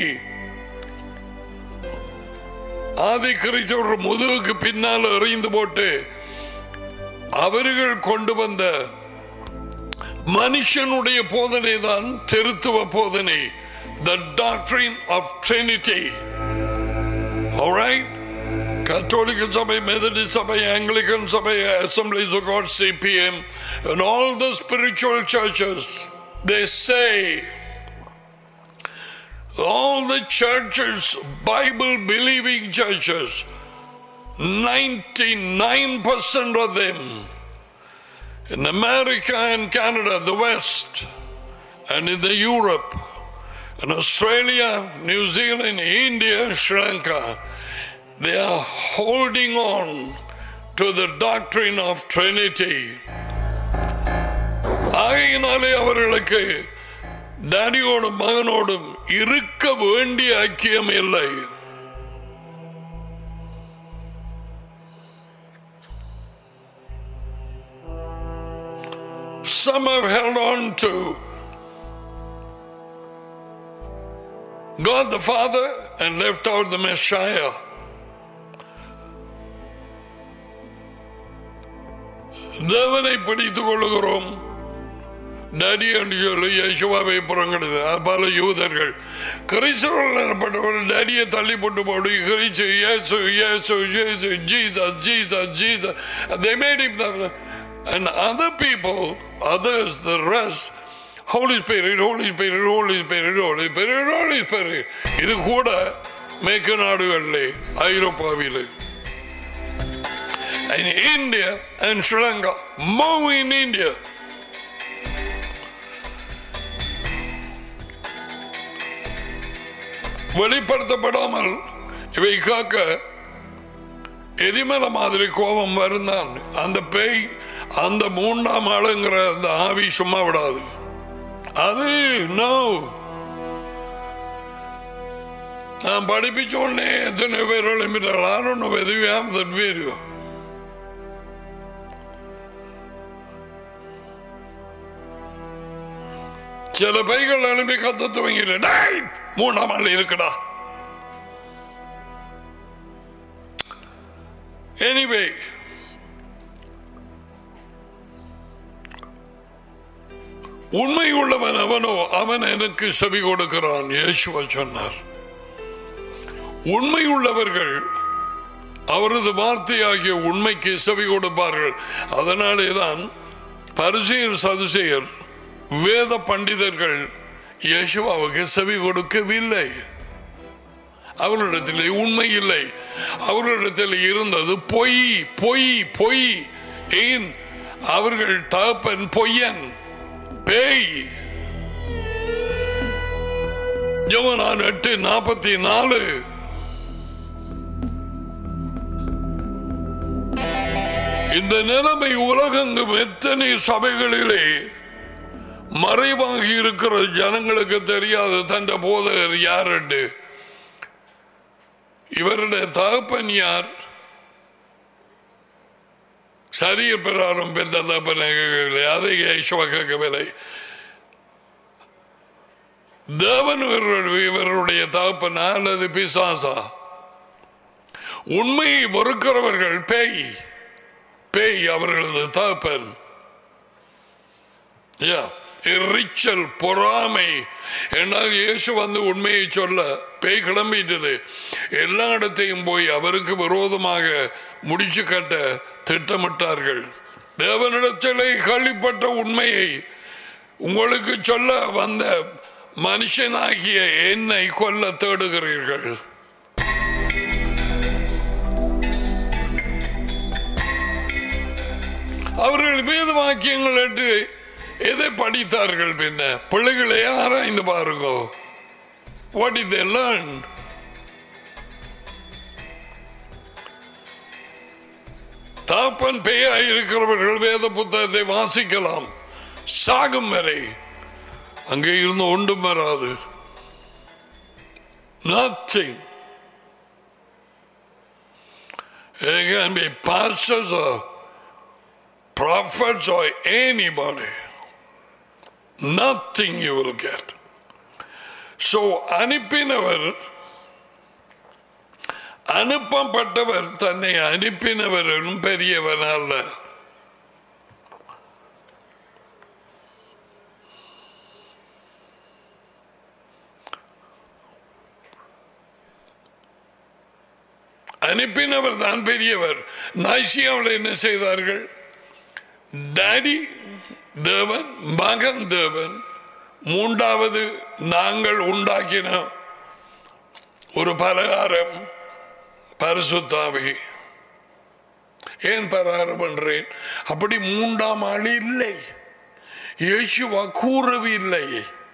ஆதி கிறிஸ்தவர் முதுகுக்கு பின்னால் எறிந்து போட்டு அவர்கள் கொண்டு வந்த மனுஷனுடைய போதனை தான் திருத்துவ போதனை the doctrine of trinity alright கத்தோலிக்க சபை மெதடிஸ்ட் சபை ஆங்கிலிக்கன் சபை assemblies of God CPM and all the spiritual churches they say all the churches bible believing churches 99% of them in America and Canada, the West, and in the Europe, in Australia, New Zealand, India, Sri Lanka, they are holding on to the doctrine of Trinity. ஆகையினாலே அவர்களுக்கு டேடியோடும் மகனோடும் இருக்க வேண்டிய ஐக்கியம் இல்லை Some have held on to God the Father and left out the Messiah. தேவனை பிடித்துக் கொள்ளுகிறோம் daddy என்று சொல்லி யேசுவாவை புறங்கடுது பல யூதர்கள் கிறிஸ்தவர்கள் எனப்பட்டவர் டேடியை தள்ளி போட்டு போடு கிறிஸ்து இயேசு இயேசு இயேசு Jesus Jesus Jesus they made him the, and other people others the rest Holy Spirit Holy Spirit Holy Spirit Holy Spirit Holy Spirit இது கூட மேற்கு நாடுகளிலே ஐரோப்பாவிலே in India and Sri Lanka more in India வெளிப்படுத்தப்படாமல் இவை காக்க எரிமலை மாதிரி கோபம் வருந்தான் அந்த பேய் அந்த மூன்றாம் ஆளுங்கிற அந்த ஆவி சும்மா விடாது அது நோ நான் படிப்பிச்ச உடனே எத்தனை பேர் எழுப்பிட்டாள் I don't know whether you have that video. சில பைகள் எழுப்பி கத்த துவங்கிட்டு மூணாம் ஆள் இருக்குடா எனிவே உண்மை உள்ளவன் அவனோ அவன் எனக்கு செவி கொடுக்கிறான் இயேசுவ சொன்னார் உண்மை உள்ளவர்கள் அவரது வார்த்தையாகிய உண்மைக்கு செவி கொடுப்பார்கள் அதனாலே தான் பரிசெயர் சதுசெயர் வேத பண்டிதர்கள் யேசுவாவுக்கு செவி கொடுக்கவில்லை அவர்களிடத்தில் உண்மை இல்லை அவர்களிடத்தில் இருந்தது பொய் பொய் பொய் ஏன் அவர்கள் தகப்பன் பொய்யன் பேய் யோகனான் எட்டு நாற்பத்தி நாலு இந்த நிலைமை உலகெங்கும் எத்தனை சபைகளிலே மறைவாகி இருக்கிற ஜனங்களுக்கு தெரியாது தந்த போதகர் யார் என்று இவருடைய தகப்பன் யார் சரிய பிரகாரம் பெற்ற தகப்பனை கேட்கவில்லை அதை யேசுவா கேட்கவில்லை தேவன் இவருடைய இவருடைய தகப்பனா அல்லது பிசாசா உண்மையை வெறுக்கிறவர்கள் பேய் பேய் அவர்களது தகப்பன் Yeah. எரிச்சல் பொறாமை என்னால் இயேசு வந்து உண்மையை சொல்ல பேய் கிளம்பிட்டது எல்லா இடத்தையும் போய் அவருக்கு விரோதமாக முடிச்சு கட்ட திட்டமிட்டார்கள் தேவனிடத்திலே கழிப்பட்ட உண்மையை உங்களுக்கு சொல்ல வந்த மனுஷனாகிய என்னை கொல்ல தேடுகிறீர்கள் அவர்கள் வேத வாக்கியங்கள் என்று எதை படித்தார்கள் பின்ன பிள்ளைகளை ஆராய்ந்து பாருங்க What did they learn? தாப்பன் பேயாய் இருக்கிறவர்கள் வேத புத்தகத்தை வாசிக்கலாம் சாகும் வரை அங்கே இருந்து ஒன்றும் வராது Nothing. It can be pastors or prophets or anybody. Nothing you will get. So அனுப்பினவர் அனுப்பப்பட்டவர் தன்னை அனுப்பினவரும் பெரியவர் அல்ல அனுப்பினவர் தான் பெரியவர் நாய்சியாவில் என்ன செய்தார்கள் டாடி தேவன் மகன் தேவன் மூன்றாவது நாங்கள் உண்டாக்கின ஒரு பலகாரம் பரிசுத்தாவி ஏன் பலகாரம் பண்றேன் அப்படி மூன்றாம் ஆள் இல்லை இயேசுவா கூறவில்லை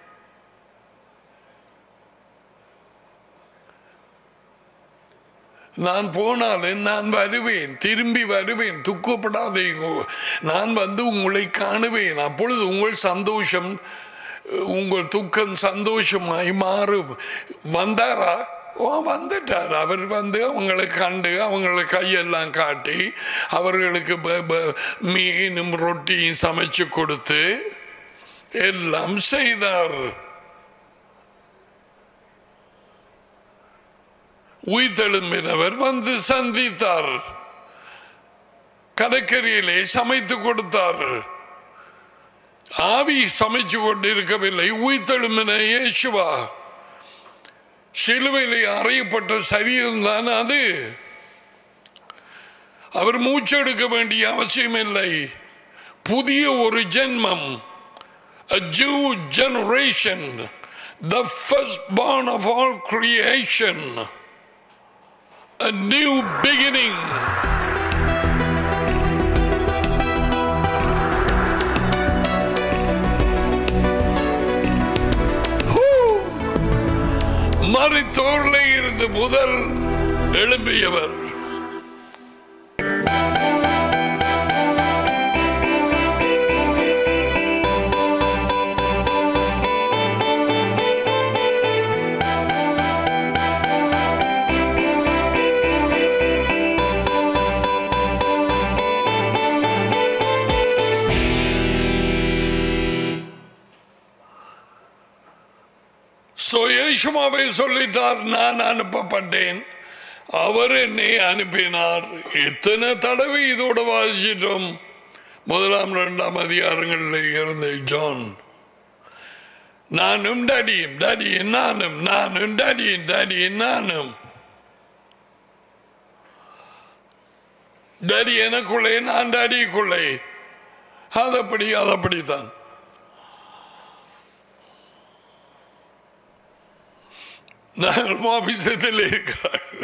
நான் போனாலும் நான் வருவேன் திரும்பி வருவேன் துக்கப்படாதீங்க நான் வந்து உங்களை காணுவேன் அப்பொழுது உங்கள் சந்தோஷம் உங்கள் துக்கம் சந்தோஷமாய் மாறும் வந்தாரா ஓ வந்துட்டார் அவர் வந்து அவங்களை கண்டு அவங்களை கையெல்லாம் காட்டி அவர்களுக்கு ப- ப- மீனும் ரொட்டியும் சமைச்சு கொடுத்து எல்லாம் செய்தார் உயிர்த்தெழும்பினவர் வந்து சந்தித்தார் கடற்கரையிலே சமைத்து கொடுத்தார் ஆவி சமைச்சு கொண்டிருக்கவில்லை உயிர்த்தெழும்பின இயேசுவா சிலுவையிலே அறையப்பட்ட சரீரம் தான் அது அவர் மூச்செடுக்க வேண்டிய அவசியம் இல்லை புதிய ஒரு ஜென்மம் a Jew generation, the firstborn of all creation, a new beginning. மறித்தோர்ல இருந்து முதல் எழும்பியவர் So, இயேசுவாவே சொல்லிட்டார் நான் அனுப்பப்பட்டேன் அவர் என்னை அனுப்பினார் எத்தனை தடவை இதோட வாசிச்சிட்டோம் முதலாம் இரண்டாம் அதிகாரங்களில் இருந்த ஜான் நானும் டடியும் டடியும் நானும் நானும் டடியும் டடியும் நானும் டடி எனக்குள்ளே நான் டடிக்குள்ளே அதப்படி அதப்படித்தான் நாங்கள் மாபிசத்தில் இருக்கிறார்கள்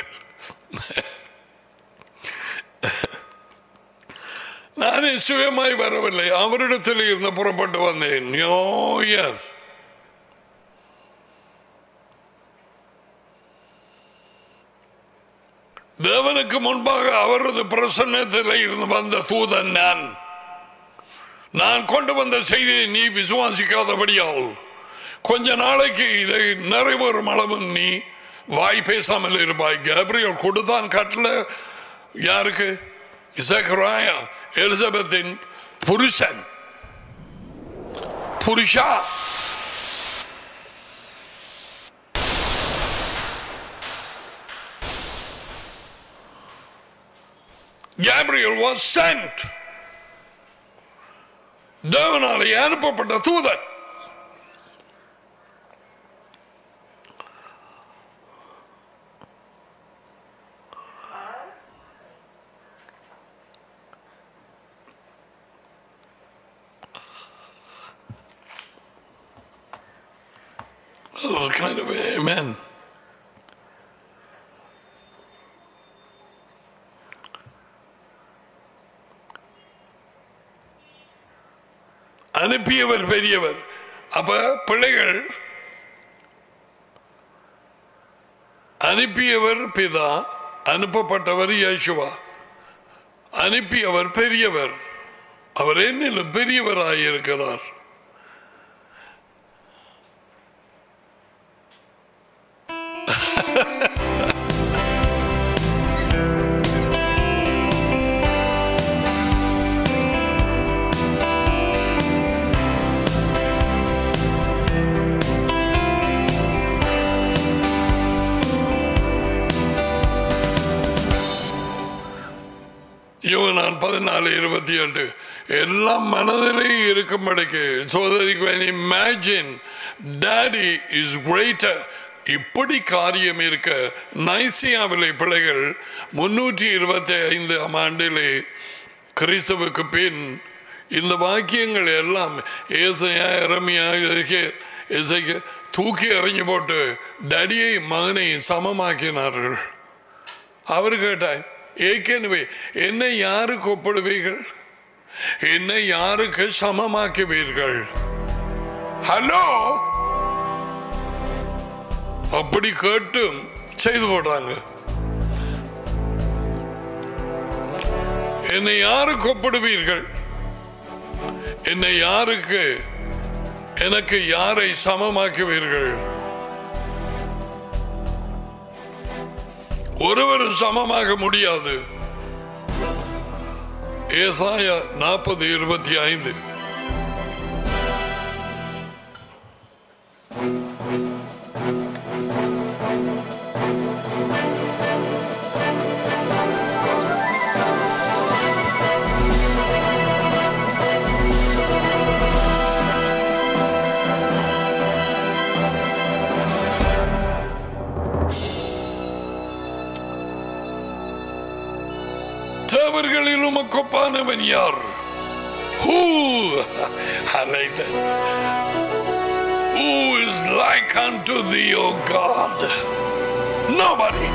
நானே சுயமாய் வரவில்லை அவரிடத்தில் இருந்து புறப்பட்டு வந்தேன் யோ எஸ் தேவனுக்கு முன்பாக அவரது பிரசன்னத்தில் இருந்து வந்த தூதன் நான் நான் கொண்டு வந்த செய்தியை நீ விசுவாசிக்காதபடியால் கொஞ்ச நாளைக்கு இதை நிறைவேறும் அளவு நீ வாய் பேசாமல் இருப்பாய் கேப்ரியல் கொடுத்தான் கட்டல யாருக்கு இசக்கராயா எலிசபெத்தின் புருஷன் புருஷா Gabriel was sent தேவனாலே அனுப்பப்பட்ட தூதன் That was kind of amen. அனுப்பியவர் பெரியவர் அப்ப பிள்ளைகள் அனுப்பியவர் பிதா அனுப்பப்பட்டவர் யேசுவா அனுப்பியவர் பெரியவர் அவர் என்னிலும் பெரியவராயிருக்கிறார் யோனான் பதினாலு இருபத்தி எட்டு எல்லாம் மனதிலே இருக்கும்படிக்கு சோதரிக்கு இமேஜின் டாடி இஸ் கிரேட்டர் இப்படி காரியம் இருக்க நைசியாவிலே பிள்ளைகள் முன்னூற்றி இருபத்தி ஐந்தாம் ஆண்டிலே கிறிஸ்துவுக்கு பின் இந்த வாக்கியங்கள் எல்லாம் ஏசையா இறமையா இசைக்கு தூக்கி எறிஞ்சு போட்டு டடியை மகனை சமமாக்கினார்கள் அவர் கேட்டார் ஏற்கனவே என்னை யாருக்கு ஒப்பிடுவீர்கள் என்னை யாருக்கு சமமாக்குவீர்கள் ஹலோ அப்படி கேட்டும் செய்து போடுறாங்க என்னை யாருக்கு ஒப்பிடுவீர்கள் என்னை யாருக்கு எனக்கு யாரை சமமாக்குவீர்கள் ஒருவரும் சமமாக முடியாது ஏசாய நாற்பது இருபத்தி ஐந்து தேவர்களில் உமக்கு ஒப்பானவன் யார் Who? I like that. Who is like unto thee, O God? Nobody.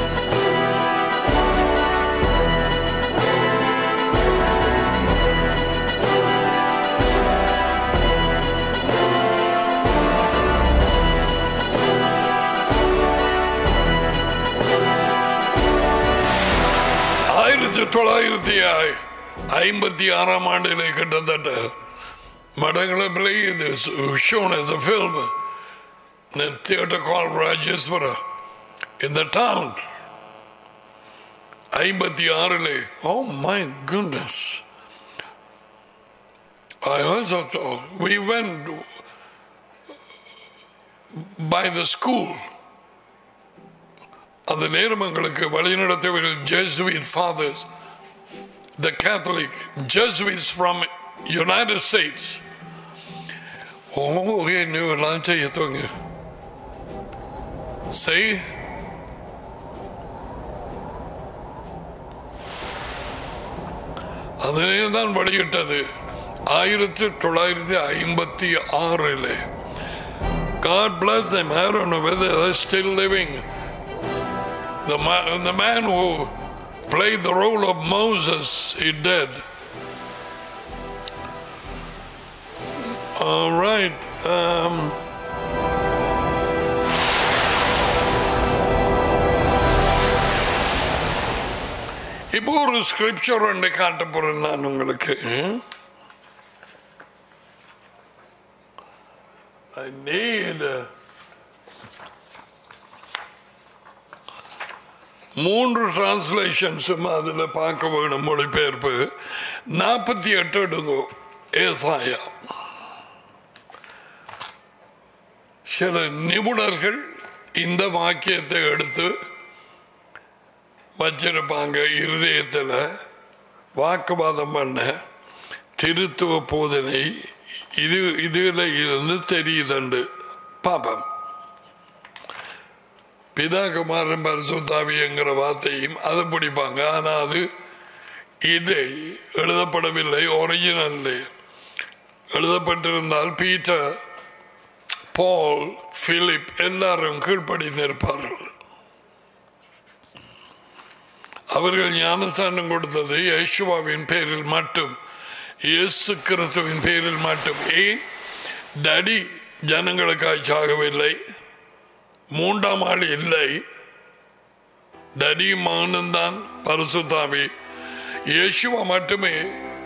ஆயிரத்தி தொள்ளாயிரத்தி ஐம்பத்தி ஆறாம் ஆண்டிலே கிட்டத்தட்ட மடங்கள இது shown as a film in a theater called Rajeshwara in the town. ஐம்பத்தி ஆறிலே oh my goodness I also thought we went by the school அந்த நேரம் எங்களுக்கு வழிநடத்தவர்கள் Jesuit fathers the Catholic Jesuits from United States ஓ இன்னும் எல்லாம் செய்ய தோங்க செய் அதனே தான் வெளியிட்டது ஆயிரத்தி தொள்ளாயிரத்தி ஐம்பத்தி ஆறில் God bless them. I don't know whether they're still living. The man, the man who played the role of Moses is dead. All right. Um, இப்போ ஒரு ஸ்கிரிப்சர் ஒன்று காட்ட போறேன் நான் உங்களுக்கு I need a மூன்று டிரான்ஸ்லேஷன்ஸும் அதில் பார்க்க வேணும் மொழிபெயர்ப்பு நாற்பத்தி எட்டு எடுங்கோ ஏசாயா சில நிபுணர்கள் இந்த வாக்கியத்தை எடுத்து வச்சிருப்பாங்க இருதயத்தில் வாக்குவாதம் பண்ண திருத்துவ போதனை இது இதுல இருந்து தெரியுதுண்டு பாப்பம் பிதாகுமாரன் பரிசுத்தாவிங்கிற வார்த்தையும் அதை பிடிப்பாங்க ஆனா அது இது எழுதப்படவில்லை ஒரிஜினல் எழுதப்பட்டிருந்தால் பீட்டர் பால் பிலிப் எல்லாரும் கீழ்ப்படிந்திருப்பார்கள் அவர்கள் ஞானஸ்தானம் கொடுத்தது யேசுவாவின் பேரில் மட்டும் இயேசு கிறிஸ்துவின் பேரில் மட்டும் ஏன் டடி ஜனங்களுக்காய் சாகவில்லை மூன்றாம் ஆள் இல்லை டடி மகனும் தான் பரிசுத்தாவி இயேசுவ மட்டுமே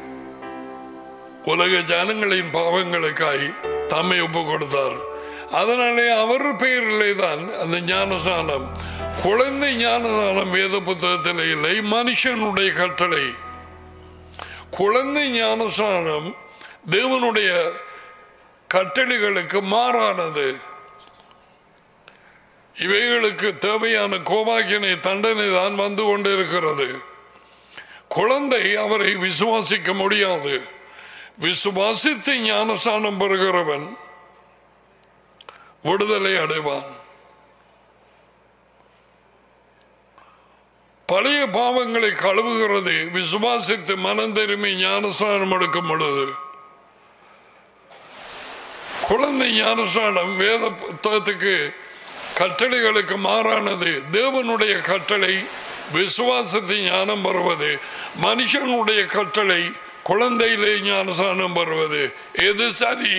உலக ஜனங்களின் பாவங்களுக்காய் தம்மை ஒப்பு கொடுத்தார் அதனாலே அவர் பெயரிலே தான் அந்த ஞானசானம் குழந்தை ஞானசானம் வேத புத்தகத்தில் இல்லை மனுஷனுடைய கட்டளை குழந்தை ஞானசானம் தேவனுடைய கட்டளைகளுக்கு மாறானது இவைகளுக்கு தேவையான கோபாக்கினை தண்டனை தான் வந்து கொண்டிருக்கிறது குழந்தை அவரை விசுவாசிக்க முடியாது விசுவாசித்து ஞானசானம் பெறுகிறவன் விடுதலை அடைவான் பழைய பாவங்களை கழுவுகிறது விசுவாசித்து மனம் திரும்பி ஞானஸ்நானம் எடுக்கும் பொழுது குழந்தை ஞானஸ்நானம் வேத புத்தகத்துக்கு கட்டளைகளுக்கு மாறானது தேவனுடைய கட்டளை விசுவாசத்தை ஞானம் பெறுவது மனுஷனுடைய கட்டளை குழந்தையிலே ஞானஸ்நானம் பெறுவது எது சரி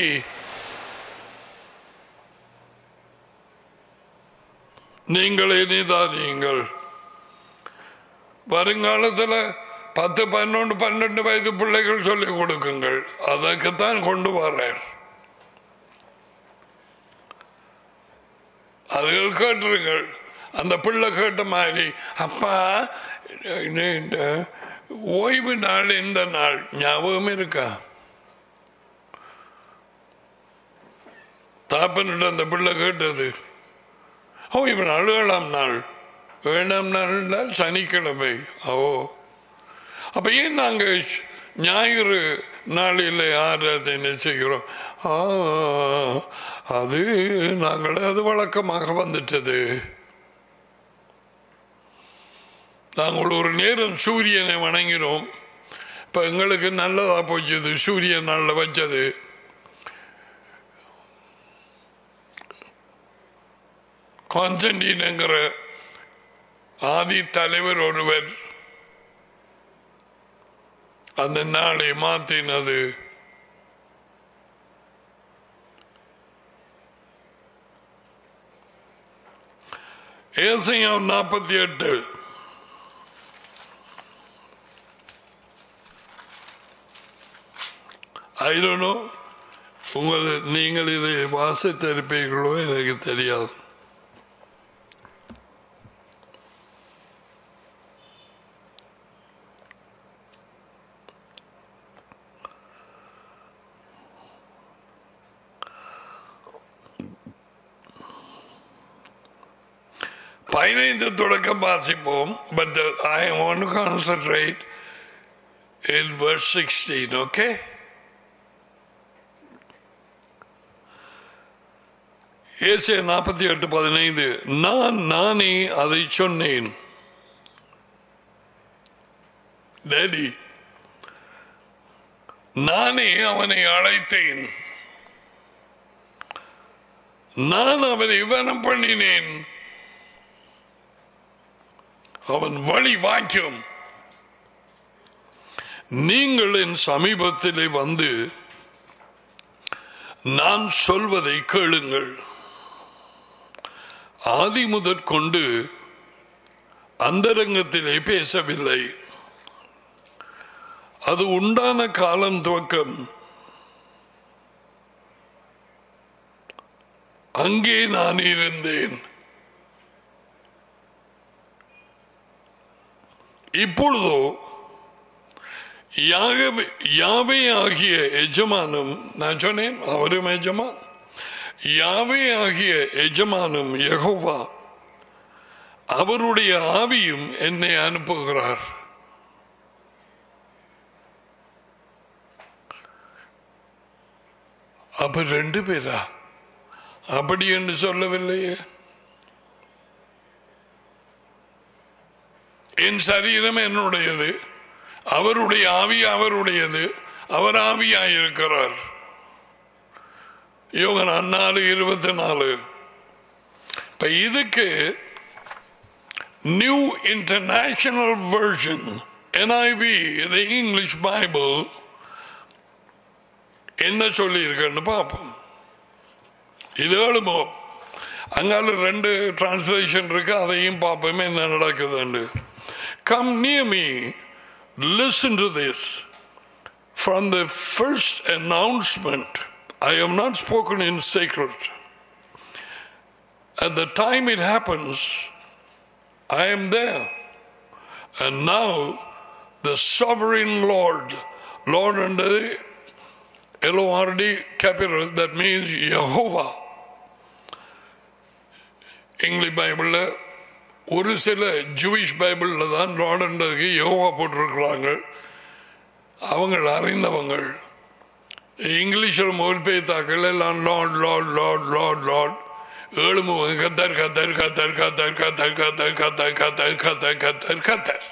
நீங்களே நிதானியுங்கள் வருங்காலத்தில் பத்து பன்னெண்டு பன்னெண்டு வயது பிள்ளைகள் சொல்லிக் கொடுக்குங்கள் அதற்குத்தான் கொண்டு வர்றேன் அதுகள் கேட்டுருங்கள் அந்த பிள்ளை கேட்ட மாதிரி அப்பா இந்த ஓய்வு நாள் இந்த நாள் ஞாபகம் இருக்கா தாப்பனிட்ட அந்த பிள்ளை கேட்டது ஓய்வு நாள் ஏழாம் நாள் ஏழாம் நாள் என்றால் சனிக்கிழமை ஓ அப்ப ஏன் நாங்க ஞாயிறு நாளில் ஆராதனை செய்கிறோம் ஆ, அது நாங்கள் அது வழக்கமாக வந்துட்டது நாங்கள் ஒரு நேரம் சூரியனை வணங்கினோம் இப்ப எங்களுக்கு நல்லதா போச்சது சூரியன் நாளில் வச்சது கான்ஸ்டன்டீன்ங்கிற ஆதி தலைவர் ஒருவர் அந்த நாளை மாற்றினது ஏசையம் நாற்பத்தி எட்டு ஐடனோ உங்கள் நீங்கள் இதை வாசித்திருப்பீர்களோ எனக்கு தெரியாது பதினைந்து தொடக்கம் வாசிப்போம் but I want to concentrate in verse 16 okay ஏசிய நாற்பத்தி எட்டு பதினைந்து நான் நானே அதை சொன்னேன் டேடி நானே அவனை அழைத்தேன் நான் அவனை வனம் பண்ணினேன் அவன் வழி வாக்கியம் நீங்கள் என் சமீபத்திலே வந்து நான் சொல்வதை கேளுங்கள் ஆதி முதற் கொண்டு அந்தரங்கத்திலே பேசவில்லை அது உண்டான காலம் துவக்கம் அங்கே நான் இருந்தேன் இப்பொழுதோ யாகவே யாவே ஆகிய எஜமானும் நான் சொன்னேன் அவரும் எஜமான் யாவே ஆகிய எஜமானும் யெகோவா அவருடைய ஆவியும் என்னை அனுப்புகிறார் அப்ப ரெண்டு பேரா அப்படி என்று சொல்லவில்லையே என் சரீரம் என்னுடையது அவருடைய ஆவி அவருடையது அவர் ஆவியாயிருக்கிறார் யோகன் நாலு இருபத்தி நாலு இப்ப இதுக்கு நியூ இன்டர்நேஷனல் வெர்ஷன் என்ஐவி இது இங்கிலீஷ் பைபிள் என்ன சொல்லி இருக்குன்னு பார்ப்போம் இது எழுமோ அங்கால ரெண்டு டிரான்ஸ்லேஷன் இருக்கு அதையும் பார்ப்போமே என்ன நடக்குதுன்னு come near me listen to this from the first announcement I have not spoken in secret At the time it happens, I am there. And now the sovereign Lord, Lord under the L-O-R-D capital, that means Jehovah. English பைபிளில் ஒரு சில Jewish பைபிளில் தான் லார்டுன்றதுக்கு யோகா போட்டிருக்கிறாங்க அவங்க அறிந்தவங்கள் இங்கிலீஷில் மொழிபெயர்த்தாக்கள் எல்லாம் Lord Lord Lord Lord Lord ஏழு முகம் கத்தர் கத்தர் கத்தர் கத்தர் கத்தர் கத்தர் கத்தர் கத்தர் கத்தர் கத்தர் கத்தர்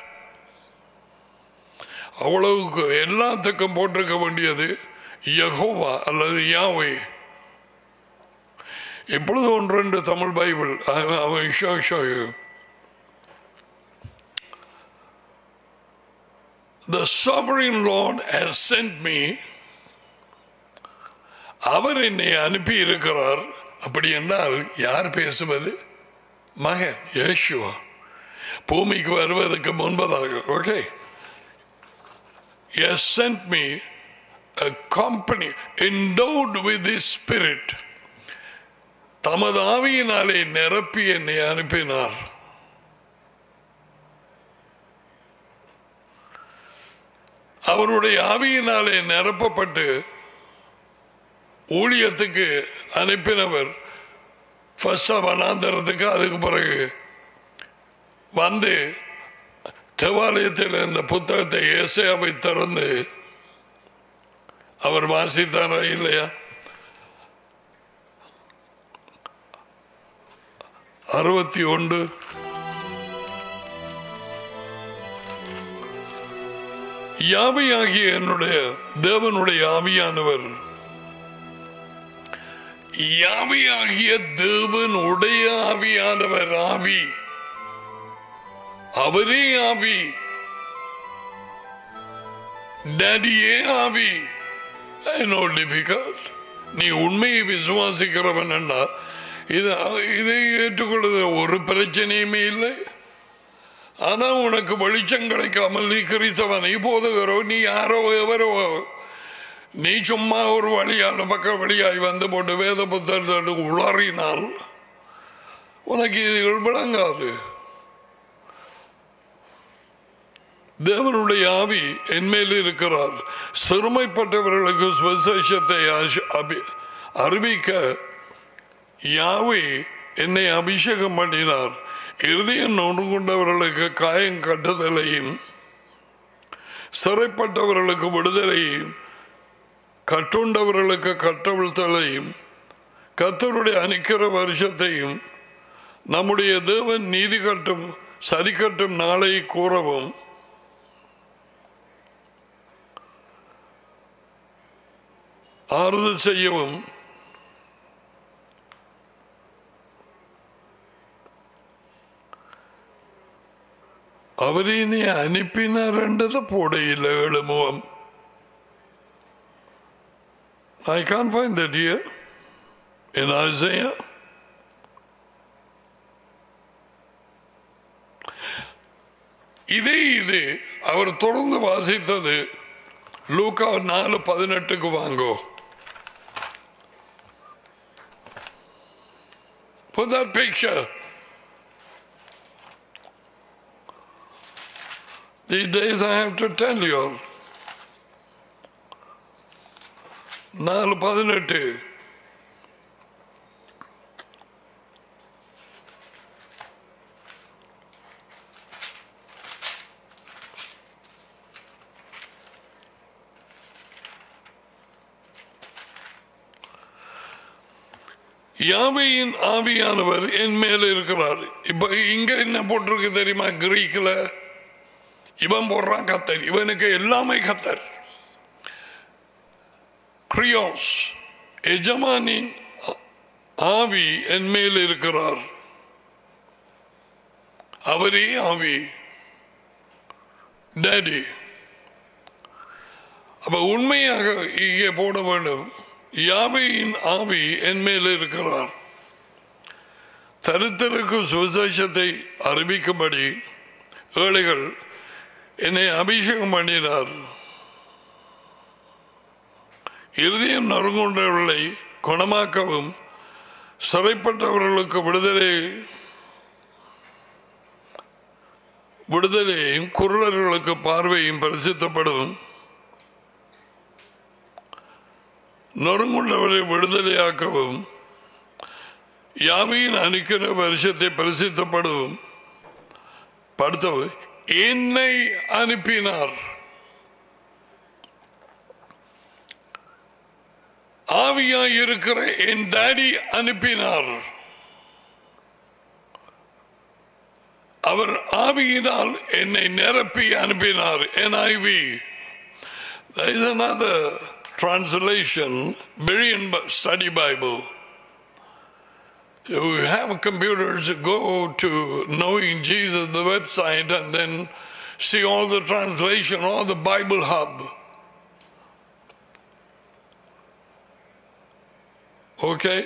அவ்வளவுக்கு எல்லாத்துக்கும் போட்டிருக்க வேண்டியது யகோவா அல்லது யாவே இப்பொழுது ஒன்று ரெண்டு தமிழ் பைபிள் அவன் show show The sovereign Lord has sent me அவர் என்னை அனுப்பி இருக்கிறார் அப்படி என்றால் யார் பேசுவது மகன் யேசுவா பூமிக்கு வருவதற்கு முன்பதாக okay He has sent me a company endowed with His Spirit. தமது ஆவியினாலே நிரப்பி என்னை அனுப்பினார் அவருடைய ஆவியினாலே நிரப்பப்பட்டு ஊழியத்துக்கு அனுப்பினவர் ஃபர்ஸ்ட் வனாந்தரத்துக்கு அதுக்கு பிறகு வந்து தேவாலயத்தில் இந்த புத்தகத்தை ஏசையாவை திறந்து அவர் வாசித்தாரா இல்லையா அறுபத்தி ஒன்று யாவையாகிய என்னுடைய தேவனுடைய ஆவியானவர் யாவையாகிய தேவனுடைய ஆவியானவர் ஆவி அவரே ஆவி டேடியே ஆவி நோ டிஃபிகல்ட் நீ உண்மையை விசுவாசிக்கிறவன் என்றா இது இதை ஏற்றுக்கொள்வது ஒரு பிரச்சனையுமே இல்லை ஆனா உனக்கு வெளிச்சம் கிடைக்காமல் நீ கிறிஸ்தவனை போதுகிறோ நீ யாரோ எவரோ நீ சும்மா ஒரு வழியான பக்கம் வழியாய் வந்து போட்டு வேத புத்தகத்தை உளறினால் உனக்கு இதுகள் விளங்காது தேவனுடைய ஆவி என்மேல் இருக்கிறார் சிறுமைப்பட்டவர்களுக்கு சுவிசேஷத்தை அறிவிக்க யாவே என்னை அபிஷேகம் பண்ணினார் இறுதியம் நொண்டு கொண்டவர்களுக்கு காயம் கட்டுதலையும் சிறைப்பட்டவர்களுக்கு விடுதலையும் கட்டுண்டவர்களுக்கு கட்டவிழ்த்தலையும் கத்தருடைய அணிக்கிற வருஷத்தையும் நம்முடைய தேவன் நீதி கட்டும் சரி கட்டும் நாளை கூறவும் ஆறுதல் செய்யவும் അവരെ നീ അനിപ്പിനാരേണ്ടത് പോടയില്ല എളുമുഖം I can't find that here in Isaiah. இதே இது அவர் தொடர்ந்து வாசித்தது லூக்கா நாலு பதினெட்டுக்கு வாங்கோ Put that picture. These days I have to tell you all. நாலு பதினெட்டு யாவையின் ஆவியானவர் என் மேல இருக்கிறார் இப்ப இங்க என்ன போட்டிருக்கு தெரியுமா கிரீக்ல இவன் போடுறான் கத்தர் இவனுக்கு எல்லாமே கத்தர் கிரியோஸ் எஜமானின் ஆவி என் மேல் இருக்கிறார் அவரே ஆவி டேடி அப்ப உண்மையாக இங்கே போட வேண்டும் யாவையின் ஆவி என் மேல் இருக்கிறார் தரித்திற்கு சுவிசேஷத்தை அறிவிக்கும்படி ஏழைகள் என்னை அபிஷேகம் பண்ணினார் இருதயம் நறுங்குண்டவர்களை குணமாக்கவும் சிறைப்பட்டவர்களுக்கு விடுதலை விடுதலையும் குருடர்களுக்கு பார்வையும் பரிசுத்தப்படும் நொறுங்குள்ளவரை விடுதலையாக்கவும் யாவையின் அனுக்கிற வருஷத்தை பரிசுத்தப்படவும் படுத்தவும் என்னை அனுப்பினார் ஆவியாய் இருக்கிற என் டாடி அனுப்பினார் அவர் ஆவியினால் என்னை நிரப்பி அனுப்பினார் NIV There is another translation, Berean Study Bible. If you have computers, go to Knowing Jesus, the website, and then see all the translation, all the Bible Hub. Okay?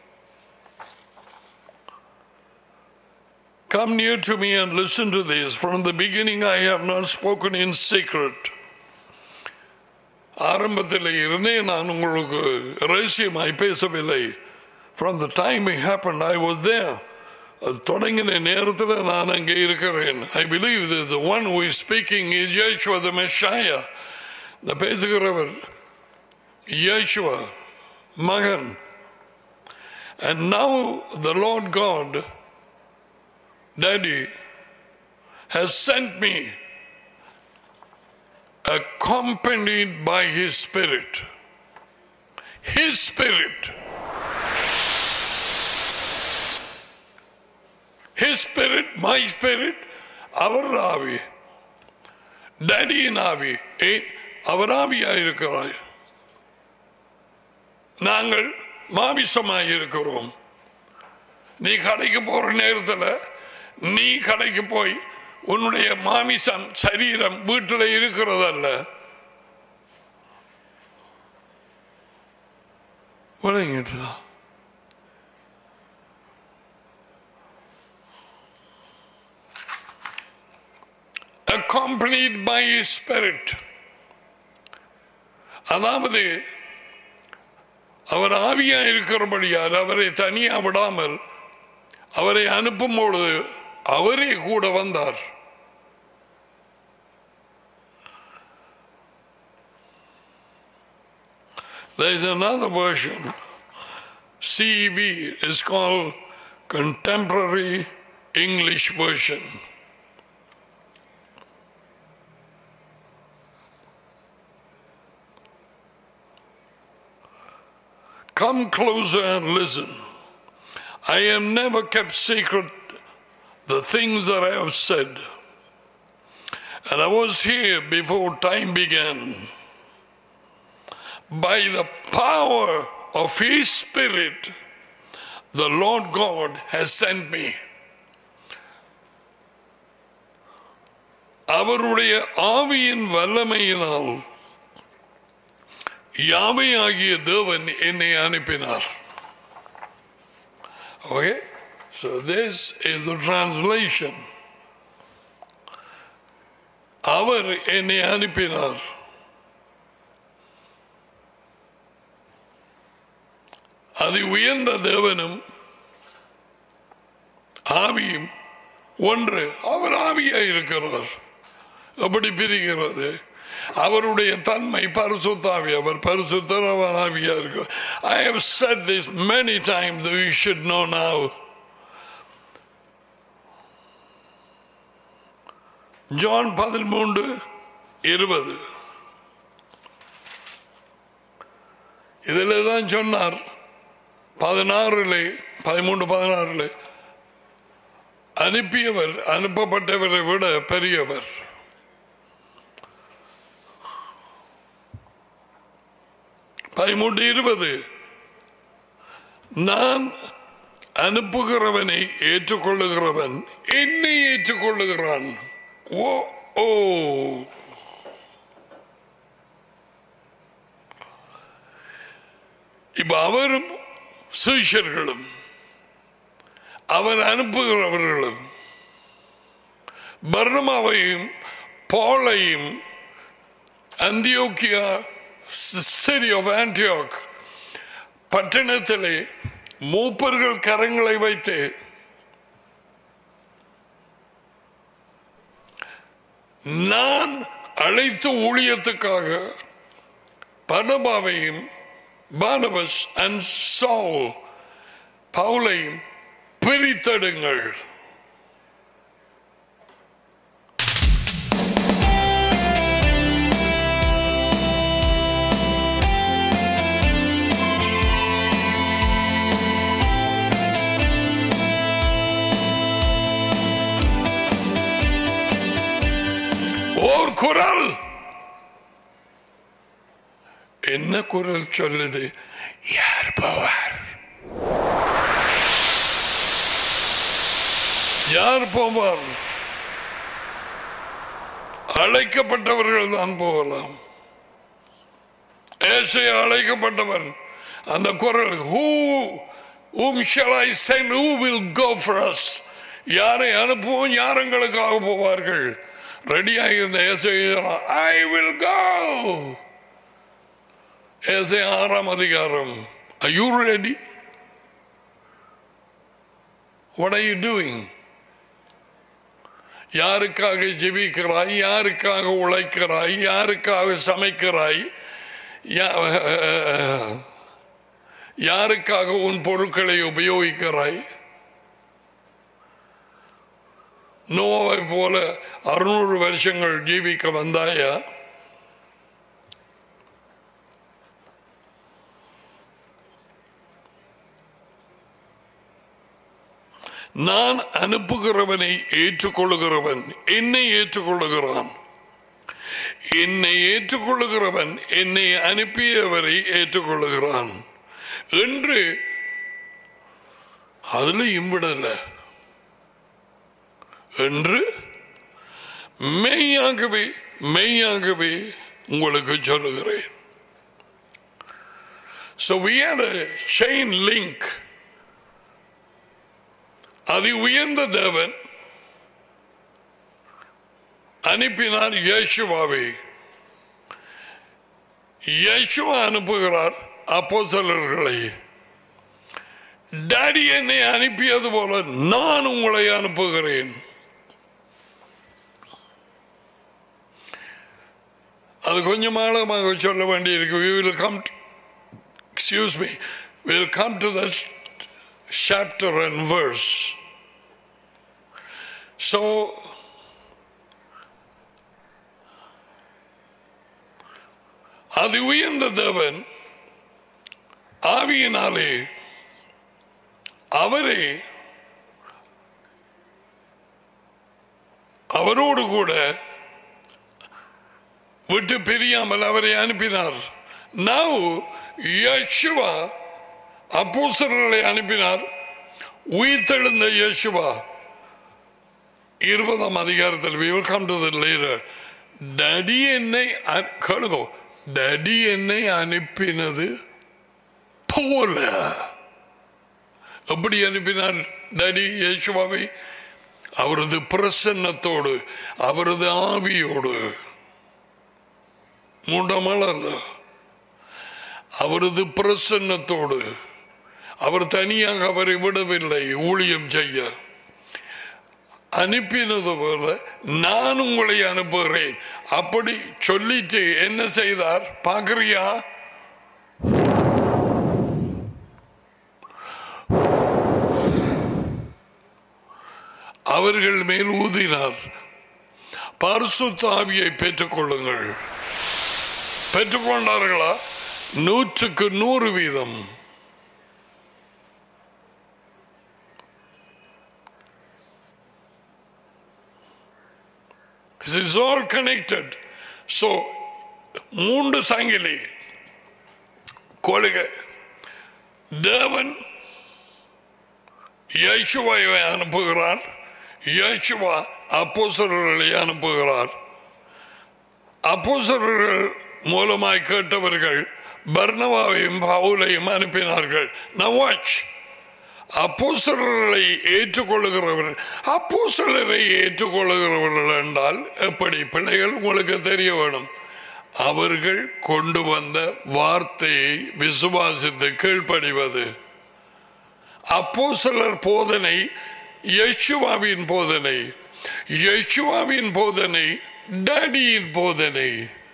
Come near to me and listen to this. From the beginning, I have not spoken in secret. ஆரம்பத்தில் இருந்தே நான் உங்களுக்கு ரகசியமாய் பேசவில்லை from the time it happen I was there அது தொடங்கின நேரத்தில் நான் அங்கே இருக்கிறேன் I believe the one who is speaking is Yeshua the Messiah இந்த பேசுகிறவர் யேசுவ மகன் and now the Lord God Daddy has sent me accompanied by His Spirit. His Spirit. His Spirit, my Spirit, அவர் ஆவி டேடியின் ஆவி ஏன் அவர் ஆவியாயிருக்கிறார் நாங்கள் மாமிசமாய் இருக்கிறோம் நீ கடைக்கு போற நேரத்தில் நீ கடைக்கு போய் உன்னுடைய மாமிசம் சரீரம் வீட்டில் இருக்கிறதல்ல விளங்கிட்டுதா accompanied by his spirit அதாவது அவர் ஆவியா இருக்கிறபடியால் அவரை தனியா விடாமல் அவரை அனுப்பும் பொழுது அவரே கூட வந்தார் There is another version. CEV is called Contemporary English Version. Come closer and listen. I have never kept secret the things that I have said. And I was here before time began. By the power of His Spirit, the Lord God has sent me. அவருடைய ஆவியின் வல்லமையினால் யாவை ஆகிய தேவன் என்னை அனுப்பினார் Okay? So this is the translation. அவர் என்னை அனுப்பினார் அது உயர்ந்த தேவனும் ஆவியும் ஒன்று அவர் ஆவியா இருக்கிறார் அப்படி பிரிகிறது அவருடைய தன்மை பரிசுத்தாவி அவர் பரிசுத்தரவன் ஆவியா இருக்கிறார் I have said this many time you should know now John பதிமூன்று இருபது இதில் தான் சொன்னார் பதினாறுல பதிமூன்று பதினாறுல அனுப்பியவர் அனுப்பப்பட்டவரை விட பெரியவர் பதிமூன்று இருபது நான் அனுப்புகிறவனை ஏற்றுக்கொள்ளுகிறவன் என்னை ஏற்றுக்கொள்ளுகிறான் ஓ ஓ இப்ப அவரும் சீஷர்களும் அவர் அனுப்புகிறவர்களும் பர்ணமாவையும் பாலையும் அந்தியோக்கியா சிரி ஆஃப் ஆன்டியோக் பட்டணத்திலே மூப்பர்கள் கரங்களை வைத்து நான் அழைத்த ஊழியத்துக்காக பனபாவையும் பானபஸ் அண்ட் சவுல் பவுலையும் பிரித்தடுங்கள் ஓர் குரல் என்ன குரல் சொல்லுது யார் போவார் யார் போவார் அழைக்கப்பட்டவர்கள் தான் போகலாம் ஏசை அழைக்கப்பட்டவன் அந்த குரல் who whom shall I send who will go for us யாரை அனுப்புவோம் யார் எங்களுக்காக போவார்கள் ரெடியாக இருந்த ஏசை ஐ வில் கோ ஏசை ஆறாம் அதிகாரம் are you ready what are you doing யாருக்காக ஜெபிக்கிறாய் யாருக்காக உழைக்கிறாய் யாருக்காக சமைக்கிறாய் யா- யாருக்காக உன் பொருட்களை உபயோகிக்கிறாய் நோவை போல அறுநூறு வருஷங்கள் ஜீவிக்க வந்தாயா நான் அனுப்புகிறவனை ஏற்றுக்கொள்ளுகிறவன் என்னை ஏற்றுக்கொள்ளுகிறான் என்னை ஏற்றுக்கொள்ளுகிறவன் என்னை அனுப்பியவரை ஏற்றுக்கொள்ளுகிறான் என்று அதுலயும் விடல என்று மெய்யாகவே மெய்யாகவே உங்களுக்கு சொல்லுகிறேன் So we had a chain link. அதி உயர்ந்த தேவன் அனுப்பினார் இயேசுவாவை இயேசுவா அனுப்புகிறார் அப்போஸ்தலர்களை டாடி என்னை அனுப்பியது போல நான் உங்களை அனுப்புகிறேன் அது கொஞ்சம் ஆழமாக சொல்ல வேண்டியிருக்கு we will come to, excuse me we will come to the chapter and verse so அது உயர்ந்த தேவன் ஆவியினாலே அவரே அவரோடு கூட விட்டு பிரியாமல் அவரை அனுப்பினார் now யேசுவா அப்போஸ்தலர்களை அனுப்பினார் உயிர்த்தெழுந்த யேசுவா இருபதாம் அதிகாரத்தில் we will come to that later daddy என்னை அ- கேளுங்க டடி என்னை அனுப்பினது போல எப்படி அனுப்பினார் டடி யேசுவாவை அவரது பிரசன்னத்தோடு அவரது ஆவியோடு மூன்றாமல் அல்ல அவரது பிரசன்னத்தோடு அவர் தனியாக அவரை விடவில்லை ஊழியம் செய்ய அனுப்பினது போல நான் உங்களை அனுப்புகிறேன் அப்படி சொல்லிட்டு என்ன செய்தார் பார்க்கறியா அவர்கள் மேல் ஊதினார் பரிசுத்த ஆவியை பெற்றுக்கொள்ளுங்கள் பெற்றுக்கொண்டார்களா நூற்றுக்கு நூறு வீதம் This is all connected. So, மூன்று சங்கிலி கொள்கை தேவன் இயேசுவாவை அனுப்புகிறார் இயேசுவா அப்போஸ்தலர்களை அனுப்புகிறார் அப்போஸ்தலர்கள் மூலமாய் கேட்டவர்கள் பர்னவாவையும் பவுலையும் அனுப்பினார்கள் Now watch. அப்போஸ்தலர்களை ஏற்றுக்கொள்ளுகிறவர்கள் அப்போஸ்தலரை ஏற்றுக்கொள்ளுகிறவர்கள் என்றால் எப்படி பிள்ளைகள் உங்களுக்கு தெரிய வேணும் அவர்கள் கொண்டு வந்த வார்த்தையை விசுவாசித்து கீழ்ப்படிவது அப்போஸ்தலர் போதனை யெஷுவாவின் போதனை யெஷுவாவின் போதனை டேடியின் போதனை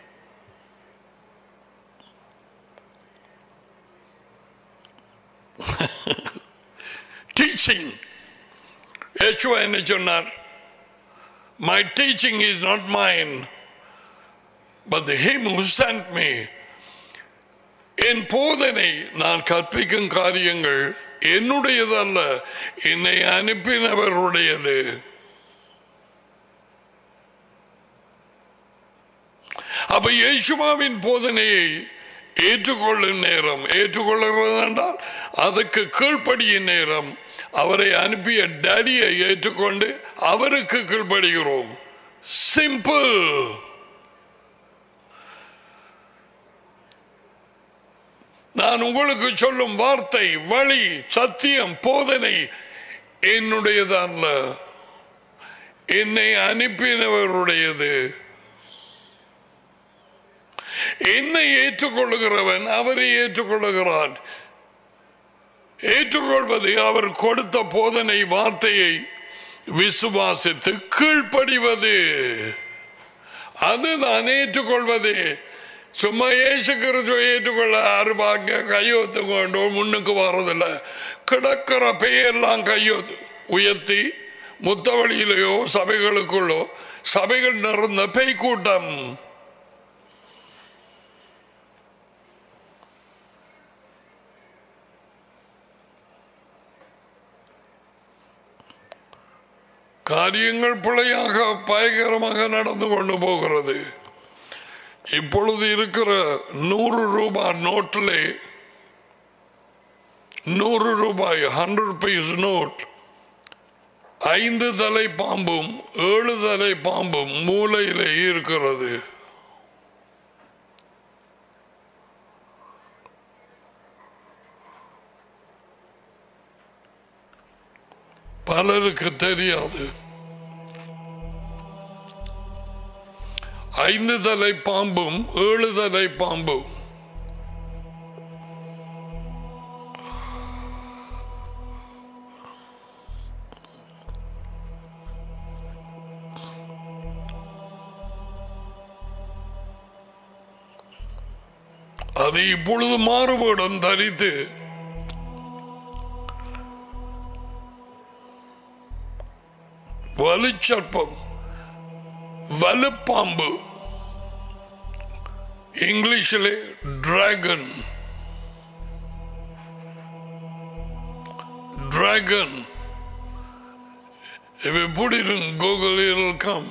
டீச்சிங் யெஷுவா என்ன சொன்னார் my teaching is not mine but him who sent me என் போதனை நான் கற்பிக்கும் காரியங்கள் என்னுடையது அல்ல என்னை அனுப்பினவருடையது அப்ப இயேசுமாவின் போதனையை ஏற்றுக்கொள்ளும் நேரம் ஏற்றுக்கொள்ளுகிறது என்றால் அதுக்கு கீழ்ப்படியும் நேரம் அவரை அனுப்பிய டேடியை ஏற்றுக்கொண்டு அவருக்கு கீழ்ப்படுகிறோம் சிம்பிள் நான் உங்களுக்கு சொல்லும் வார்த்தை வழி சத்தியம் போதனை என்னுடையதல்ல என்னை அனுப்பினவருடையது என்னை ஏற்றுக்கொள்ளுகிறவன் அவரை ஏற்றுக்கொள்ளுகிறான் ஏற்றுக்கொள்வது அவர் கொடுத்த போதனை வார்த்தையை விசுவாசித்து கீழ்ப்படிவது அதுதான் ஏற்றுக்கொள்வது சும்மா ஏசு கிறிஸ்துவை ஏற்றுக்கொள்ள அருபாங்க கையொத்து கொண்டு முன்னுக்கு வர்றதில்ல கிடக்கிற பெயரெல்லாம் கையொத்து உயர்த்தி முத்தவழியிலேயோ சபைகளுக்குள்ளோ சபைகள் நிறந்த பெய் கூட்டம் காரியங்கள் பிழையாக பயங்கரமாக நடந்து கொண்டு போகிறது இப்பொழுது இருக்கிற நூறு ரூபாய் நோட்டிலே நூறு ரூபாய் ஹண்ட்ரட் பைஸ் நோட் ஐந்து தலை பாம்பும் ஏழு தலை பாம்பும் மூலையிலே இருக்கிறது பலருக்கு தெரியாது ஐந்து தலை பாம்பும் ஏழு தலை பாம்பும் அது இப்பொழுது மாறுபடும் தரித்து வலுச்சற்பம் வலுப்பாம்பு இங்கிலீஷிலே dragon dragon If you put it in Google, it'll come.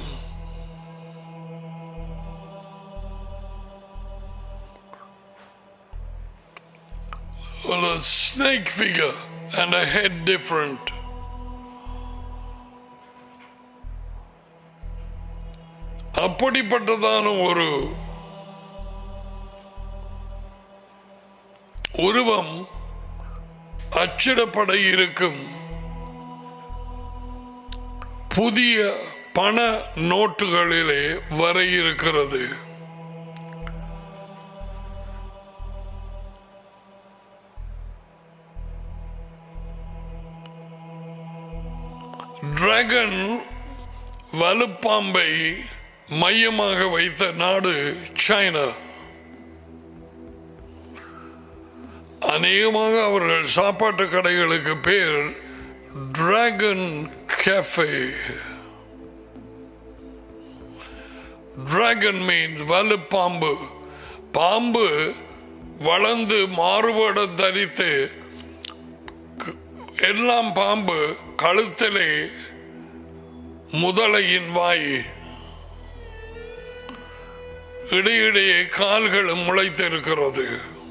Well, a snake figure and a head different. அப்படிப்பட்டதான ஒரு உருவம் அச்சிடப்பட இருக்கும் புதிய பண நோட்டுகளிலே வர இருக்கிறது டிராகன் வலுப்பாம்பை மையமாக வைத்த நாடு சைனா அநேகமாக அவர்கள் சாப்பாட்டு கடைகளுக்கு பேர் டிராகன் கேஃபே டிராகன் மீன்ஸ் வலு பாம்பு பாம்பு வளர்ந்து மாறுபடம் தரித்து க- எல்லாம் பாம்பு கழுத்திலே முதலையின் வாய் இடையிடையே கால்களும் முளைத்திருக்கிறது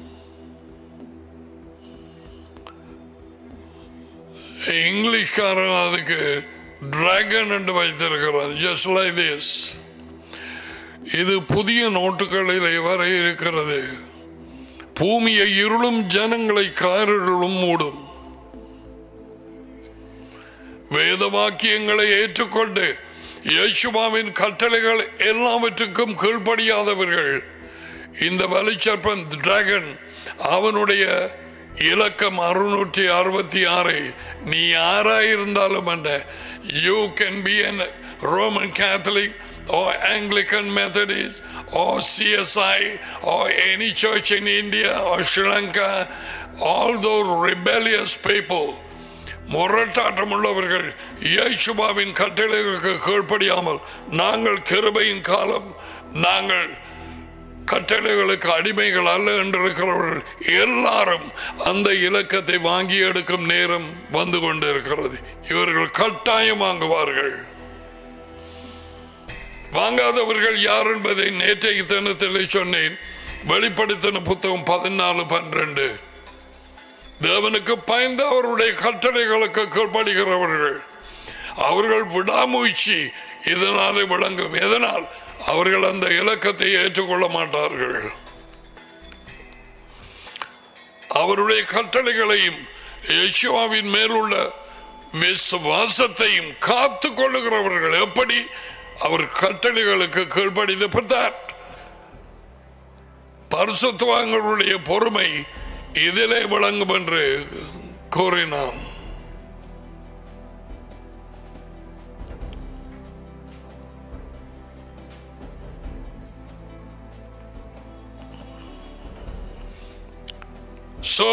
இங்கிலீஷ்காரன் அதுக்கு டிராகன் என்று வைத்திருக்கிறது ஜஸ்ட் லைக் திஸ் இது புதிய நோட்டுகளிலே வர இருக்கிறது பூமியை இருளும் ஜனங்களை காரிருளும் மூடும் வேத வாக்கியங்களை ஏற்றுக்கொண்டு இயேசுவாவின் கட்டளைகள் எல்லாவற்றுக்கும் கீழ்ப்படியாதவர்கள் இந்த வலிச்சர்பன் டிராகன் அவனுடைய இலக்கம் அறுநூற்றி அறுபத்தி ஆறு நீ யாராயிருந்தாலும் என்ன you can be an Roman Catholic or Anglican Methodist or CSI or any church in India or Sri Lanka, all those rebellious people, முரட்டாட்டம் உள்ளவர்கள் இயேசுபாவின் கட்டளைகளுக்கு கீழ்ப்படியாமல் நாங்கள் கிருபையின் காலம் நாங்கள் கட்டளைகளுக்கு அடிமைகள் அல்ல என்று இருக்கிறவர்கள் எல்லாரும் அந்த இலக்கத்தை வாங்கி எடுக்கும் நேரம் வந்து கொண்டிருக்கிறது இவர்கள் கட்டாயம் வாங்குவார்கள் வாங்காதவர்கள் யார் என்பதை நேற்றைய தினத்தில் சொன்னேன் வெளிப்படுத்தின புத்தகம் பதினாலு பன்னிரண்டு தேவனுக்கு பயந்து அவருடைய கட்டளைகளுக்கு கீழ்ப்படுகிறவர்கள் அவர்கள் விடாமுயற்சி இதனாலே விளங்கும் எதனால் அவர்கள் அந்த இலக்கத்தை ஏற்றுக்கொள்ள மாட்டார்கள் அவருடைய கட்டளைகளையும் யேசுவாவின் மேலுள்ள விசுவாசத்தையும் காத்து கொள்ளுகிறவர்கள் எப்படி அவர் கட்டளைகளுக்கு கீழ்ப்படிக்கப்பட்டார் பரிசுத்துவங்களுடைய பொறுமை இதிலே விளங்கும் என்று கூறினான் So,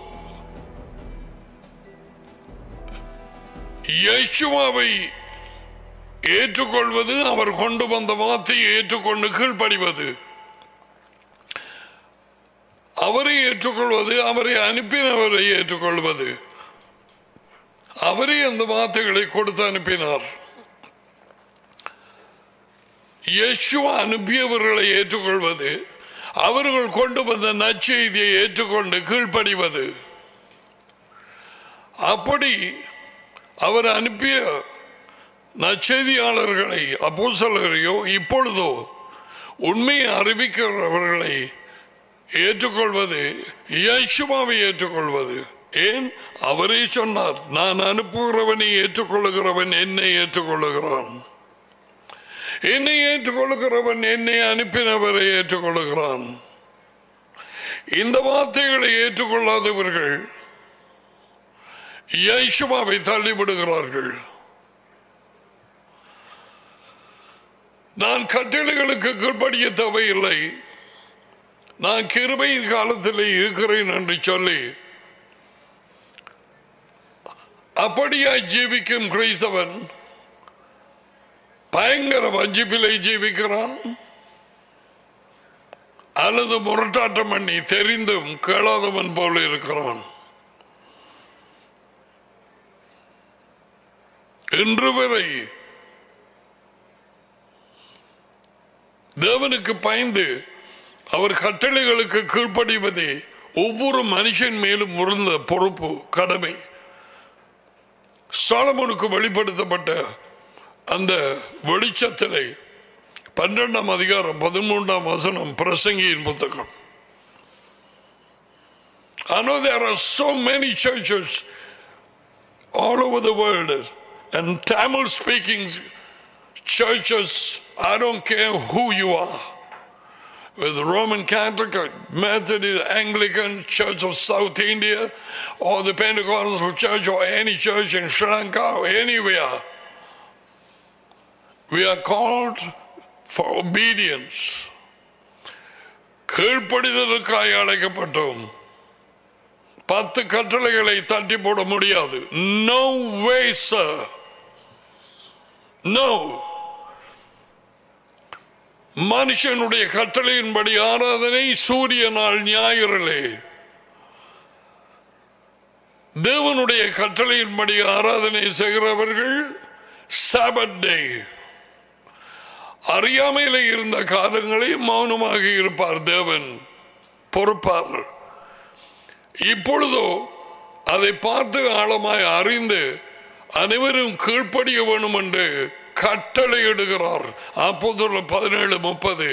இயேசுவாவை ஏற்றுக்கொள்வது அவர் கொண்டு வந்த வார்த்தையை ஏற்றுக்கொண்டு கீழ்ப்படிவது அவரை ஏற்றுக்கொள்வது அவரை அனுப்பினவரை ஏற்றுக்கொள்வது அவரே அந்த வார்த்தைகளை கொடுத்து அனுப்பினார் இயேசுவா அனுப்பியவர்களை ஏற்றுக்கொள்வது அவர்கள் கொண்டு வந்த நற்செய்தியை ஏற்றுக்கொண்டு கீழ்ப்படிவது அப்படி அவர் அனுப்பிய நற்செய்தியாளர்களை அப்போசலரையோ இப்பொழுதோ உண்மையை அறிவிக்கிறவர்களை ஏற்றுக்கொள்வது இயேசுவாவை ஏற்றுக்கொள்வது ஏன் அவரே சொன்னார் நான் அனுப்புகிறவனை ஏற்றுக்கொள்ளுகிறவன் என்னை ஏற்றுக்கொள்ளுகிறான் என்னை ஏற்றுக்கொள்ளுகிறவன் என்னை அனுப்பினவரை ஏற்றுக்கொள்ளுகிறான் இந்த வார்த்தைகளை ஏற்றுக்கொள்ளாதவர்கள் இயேசுவாவை தள்ளிவிடுகிறார்கள் நான் கட்டளைகளுக்கு கீழ்ப்படிய தேவையில்லை நான் கிருபையின் காலத்தில் இருக்கிறேன் என்று சொல்லி அப்படியாய் ஜீவிக்கும் கிறிஸ்தவன் பயங்கர வஞ்சிப்பிலை ஜீவிக்கிறான் அல்லது முரட்டாட்டம் பண்ணி தெரிந்தும் கேளாதவன் போல இருக்கிறான் இன்று வரை தேவனுக்கு பயந்து அவர் கட்டளைகளுக்கு கீழ்ப்படிவதே ஒவ்வொரு மனுஷன் மேலும் உருந்த பொறுப்பு கடமை சாலமோனுக்கு வெளிப்படுத்தப்பட்ட அந்த வெளிச்சத்திலே பன்னிரெண்டாம் அதிகாரம் பதிமூன்றாம் வசனம் பிரசங்கியின் புத்தகம் I know there are so many churches all over the world and Tamil speaking churches, I don't care who you are, with Roman Catholic, or Methodist, Anglican, Church of South India, or the Pentecostal Church, or any church in Sri Lanka, or anywhere. We are called for obedience. கீழ்ப்படிதலுக்காய் அழைக்கப்பட்டோம் பத்து கட்டளைகளை தட்டி போட முடியாது no வே sir no மனுஷனுடைய கட்டளையின்படி ஆராதனை சூரிய நாள் ஞாயிறிலே தேவனுடைய கட்டளையின்படி ஆராதனை செய்கிறவர்கள் சாபட் டே அறியாமையில இருந்த காலங்களில் மௌனமாக இருப்பார் தேவன் பொறுப்பார் இப்பொழுதோ அதை பார்த்து ஆழமாய் அறிந்து அனைவரும் கீழ்ப்படிய வேணும் என்று கட்டளை இடுகிறார் அப்போதுள்ள பதினேழு முப்பது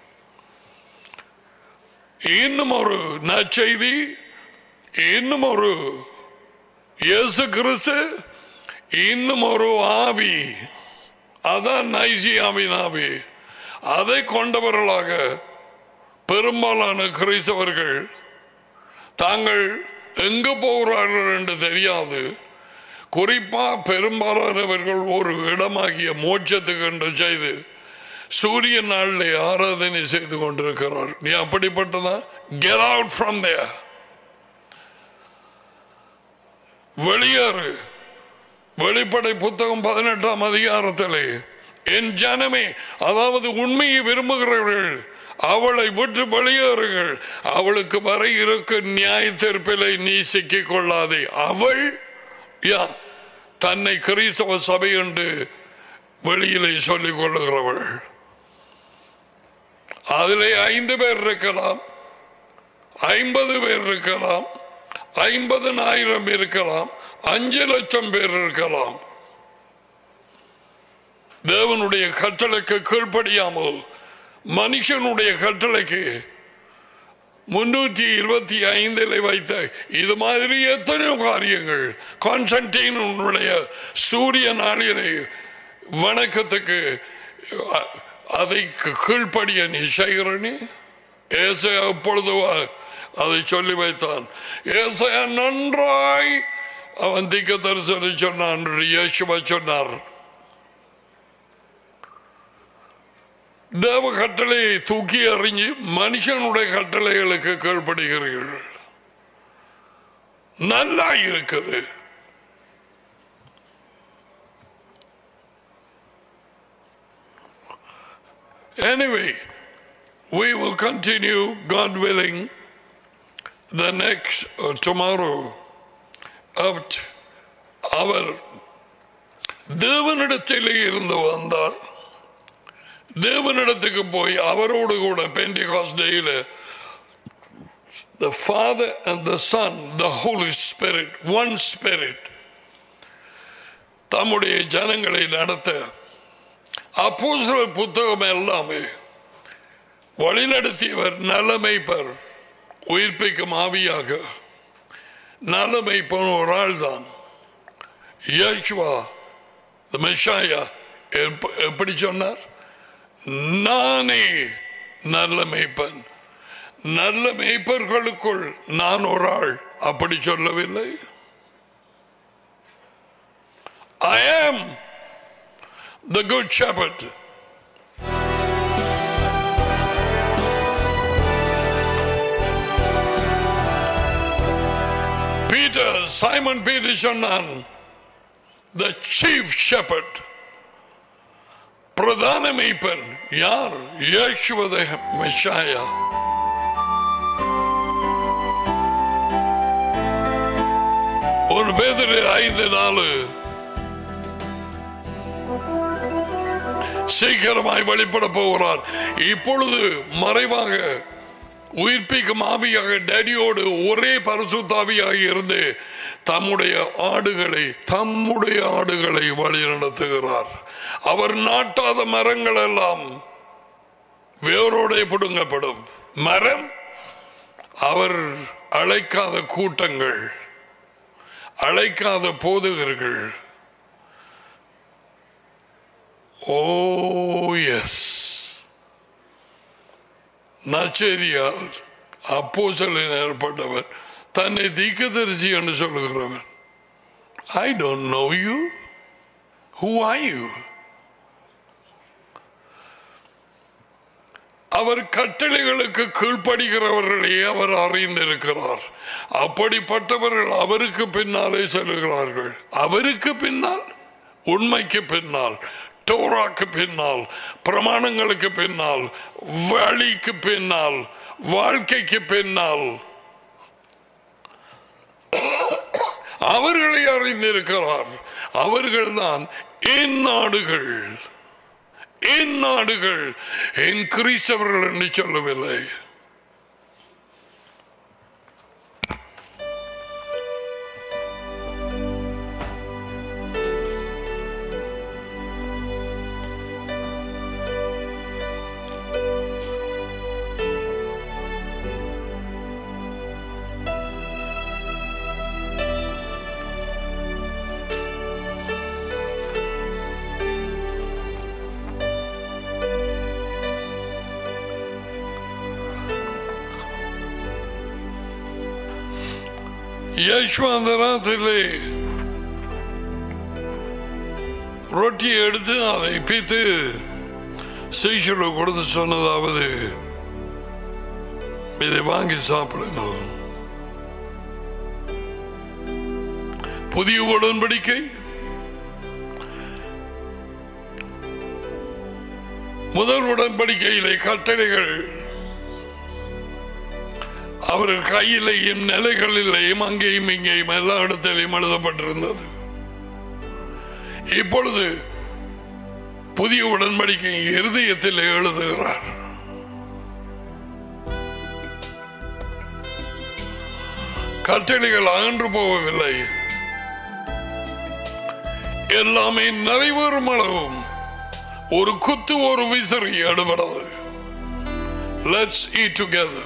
இன்னும் ஒரு நற்செய்தி இன்னும் ஒரு இயேசு கிறிஸ்து இன்னும் ஒரு ஆவி அதான் நைசியாவின் ஆவி அதை கொண்டவர்களாக பெரும்பாலான கிறிஸ்தவர்கள் தாங்கள் எங்க போகிறார்கள் என்று தெரியாது குறிப்பா பெரும்பாலானவர்கள் ஒரு இடமாகிய மோட்சத்துக்கு என்று செய்து சூரிய நாளில் ஆராதனை செய்து கொண்டிருக்கிறார் நீ அப்படிப்பட்டதா கெட் அவுட் ஃப்ரம் தேர் வெளியேறு வெளிப்படை புத்தகம் பதினெட்டாம் அதிகாரத்திலே என் ஜனமே அதாவது உண்மையை விரும்புகிறவர்கள் அவளை விட்டு வெளியேறுங்கள் அவளுக்கு வர இருக்க நியாய தீர்ப்பிலை நீ சிக்கிக் கொள்ளாதே அவள் யா தன்னை கிறிஸ்தவ சபை என்று வெளியிலே சொல்லிக் கொள்ளுகிறவள் அதிலே ஐந்து பேர் இருக்கலாம் ஐம்பது பேர் இருக்கலாம் ஐம்பதனாயிரம் இருக்கலாம் அஞ்சு லட்சம் பேர் இருக்கலாம் தேவனுடைய கட்டளைக்கு கீழ்ப்படியாமல் மனுஷனுடைய கட்டளைக்கு முன்னூற்றி இருபத்தி ஐந்தில் வைத்த இது மாதிரி எத்தனையோ காரியங்கள் கான்ஸ்டன்டீனுடைய சூரிய நாளிலே வணக்கத்துக்கு அ- அதை கீழ்ப்படிய நீ செய்கிறனே ஏசையா எப்பொழுது வ- அதை சொல்லி வைத்தான் ஏசையா நன்றாய் அவன் திக்க தரிசனை சொன்னான் என்று இயேசுவா சொன்னார் தேவ கட்டளையை தூக்கி எறிஞ்சு மனுஷனுடைய கட்டளைகளுக்கு கீழ்ப்படுகிறீர்கள் நல்லா இருக்குது Anyway, we will continue, God willing, the next uh, tomorrow. Up அவர் தேவனிடத்திலே இருந்து வந்தார் தேவனிடத்துக்கு போய் அவரோடு கூட பெண்டிகாஸ் டேயில the Father and the Son, the Holy Spirit, one Spirit, தம்முடைய ஜனங்களை நடத்த அப்போஸ்தலர் புத்தகம் எல்லாமே வழிநடத்தியவர் நலமைப்பர் உயிர்ப்பிக்கும் ஆவியாக நலமைப்பன் ஒரு ஆள் தான் யேசுவா the Messiah, எப்ப- எப்படி சொன்னார் நானே நல்ல மேய்ப்பன் நல்ல மேய்ப்பர்களுக்குள் நான் ஒரு ஆள் அப்படி சொல்லவில்லை I am the good shepherd. Peter, Simon Peter சொன்னான் the chief shepherd. பிரதான மேய்ப்பன் யார் இயேசுவத மெஷாயா ஒரு பேதரு ஐந்து நாலு சீக்கிரமாய் வெளிப்பட போகிறார் இப்பொழுது மறைவாக உயிர்ப்பிக்கும் ஆவியாக டேடியோடு ஒரே பரிசுத்தாவியாக இருந்து தம்முடைய ஆடுகளை தம்முடைய ஆடுகளை வழி நடத்துகிறார் அவர் நாட்டாத மரங்கள் எல்லாம் வேரோட பிடுங்கப்படும் மரம் அவர் அழைக்காத கூட்டங்கள் அழைக்காத போதகர்கள் ஓ எஸ் நச்செய்தியால் அப்போசலில் ஏற்பட்டவர் தன்னை தீக்கதரிசி என்று சொல்லுகிறவன் I don't know you who are you அவர் கட்டளைகளுக்கு கீழ்ப்படுகிறவர்களையே அவர் அறிந்திருக்கிறார் அப்படிப்பட்டவர்கள் அவருக்கு பின்னாலே செல்கிறார்கள் அவருக்கு பின்னால் உண்மைக்கு பின்னால் டோராக்கு பின்னால் பிரமாணங்களுக்கு பின்னால் வழிக்கு பின்னால் வாழ்க்கைக்கு பின்னால் அவர்களை அறிந்திருக்கிறார் அவர்கள்தான் என் நாடுகள் என் நாடுகள் என் கிறிஸ்தவர்கள் என்று சொல்லவில்லை யஷ்வந்தரத்திலே ரொட்டியை எடுத்து அதை பித்து சீஷல கொடுத்து சொன்னதாவது இதை வாங்கி சாப்பிடுங்கள் புதிய உடன்படிக்கை முதல் உடன்படிக்கையிலே கட்டளைகள் அவர் கையிலேயும் நிலைகளிலேயும் அங்கேயும் இங்கேயும் எல்லா இடத்திலையும் எழுதப்பட்டிருந்தது இப்பொழுது புதிய உடன்படிக்கை இருதயத்தில் எழுதுகிறார் கட்டளைகள் அகன்று போகவில்லை எல்லாமே நிறைவேறும் அளவும் ஒரு குத்து ஒரு விசிறி எடுபடாது லெட்ஸ் eat together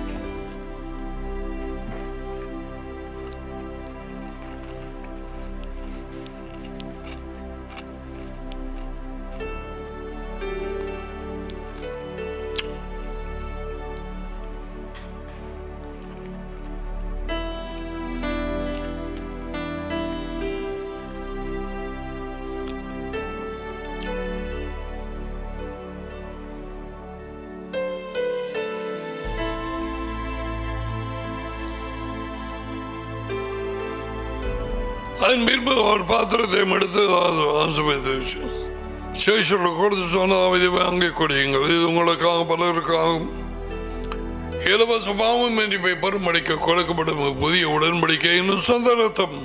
அதன் பின்பு அவர் பாத்திரத்தை எடுத்து ஆசைப்பட்டு சேஷர்கள் கொடுத்து சொன்னால் இதை வாங்கி கொடியுங்கள் இது உங்களுக்காக பலருக்காகும் இலவசமாகவும் என்று போய் பெருமடிக்க கொடுக்கப்படும் புதிய உடன்படிக்கை இன்னும் சொந்த ரத்தம்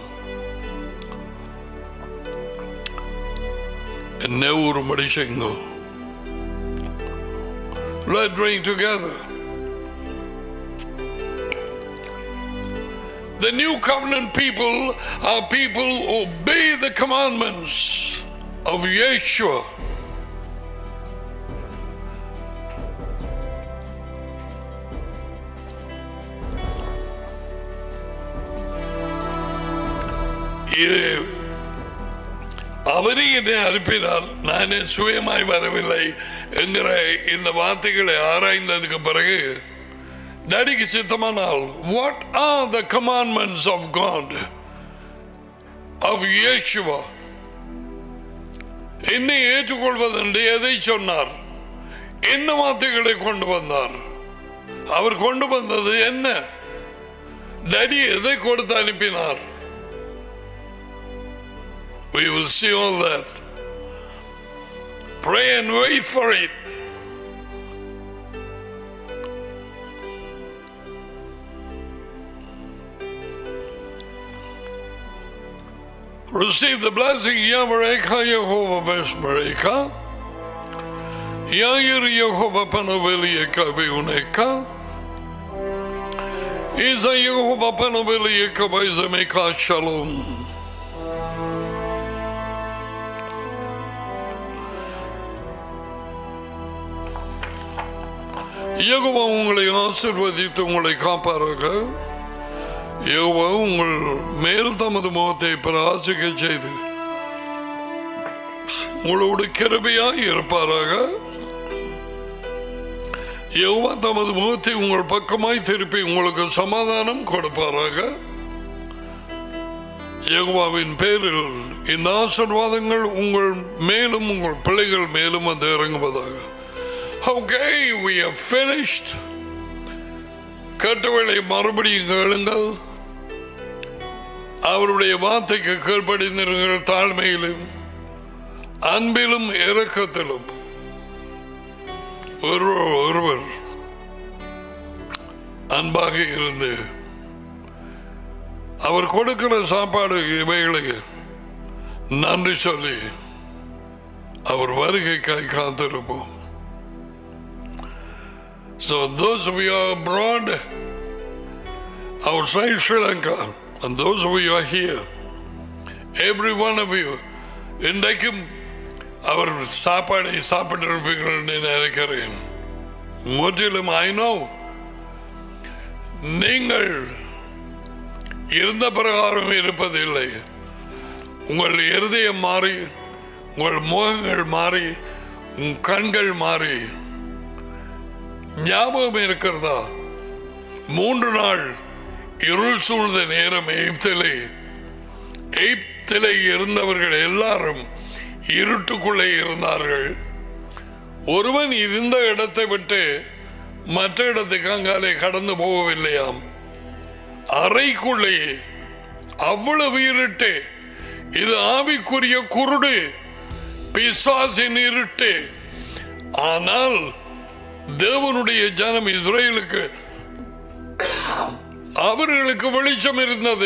என்ன ஒரு மடிச்செங்கோ Let drink together. The new covenant people are people who obey the commandments of Yeshua. இது அவரே என்னை அனுப்பினார் நானே சுயமாய் வரவில்லை என்கிற இந்த வார்த்தைகளை ஆராய்ந்ததுக்கு பிறகு நடிக்கு சித்தமானால் what are the commandments of God of இயேசுவா என்னை ஏற்றுக்கொள்வதென்று எதை சொன்னார் என்ன வார்த்தைகளை கொண்டு வந்தார் அவர் கொண்டு வந்தது என்ன நடி எதை கொடுத்து அனுப்பினார் We will see all that. Pray and wait for it. Receive the blessing Yamareka Yehovah Veshmareka. Yair Yehovah Panovelieka Viuneka. Isa Yehovah Panovelieka Vaizameka Shalom. யகுவா உங்களை ஆசிர்வதித்து உங்களை காப்பாராக யகுவா உங்கள் மேல் தமது முகத்தை பிரகாசிக்க செய்து உங்களோடு கிருபையாய் இருப்பாராக யகுவா தமது முகத்தை உங்கள் பக்கமாய் திருப்பி உங்களுக்கு சமாதானம் கொடுப்பாராக யகுவாவின் பேரில் இந்த ஆசிர்வாதங்கள் உங்கள் மேலும் உங்கள் பிள்ளைகள் மேலும் வந்து இறங்குவதாக Okay, we have finished. கட்டவளை மறுபடியும் கேளுங்கள் அவருடைய வார்த்தைக்கு கீழ்ப்படிந்திருங்கள் தாழ்மையிலும் அன்பிலும் இரக்கத்திலும் ஒருவர் ஒருவர் அன்பாக இருந்து அவர் கொடுக்கிற சாப்பாடு இவைகளுக்கு நன்றி சொல்லி அவர் வருகைக்காய் காத்திருப்போம் So those of you abroad, outside Sri Lanka, and those of you are here, every one of you, இன்றைக்கும் அவர் சாப்பாடை சாப்பிட்டிருப்பீர்கள் என்று நினைக்கிறேன் முற்றிலும் ஐ நோ நீங்கள் இருந்த பிரகாரம் இருப்பதில்லை உங்கள் இருதயம் மாறி உங்கள் முகங்கள் மாறி உங்கள் கண்கள் மாறி ஞாபகம் இருக்கிறதா மூன்று நாள் இருள் சூழ்ந்த நேரம் எய்ப்திலே எய்ப்திலே இருந்தவர்கள் எல்லாரும் இருட்டுக்குள்ளே இருந்தார்கள் ஒருவன் இருந்த இடத்தை விட்டு மற்ற இடத்துக்கு அங்காலே கடந்து போகவில்லையாம் அறைக்குள்ளே அவ்வளவு இருட்டு இது ஆவிக்குரிய குருடு பிசாசின் இருட்டு ஆனால் தேவனுடைய ஜனம் இஸ்ரேலுக்கு அவர்களுக்கு வெளிச்சம் இருந்தது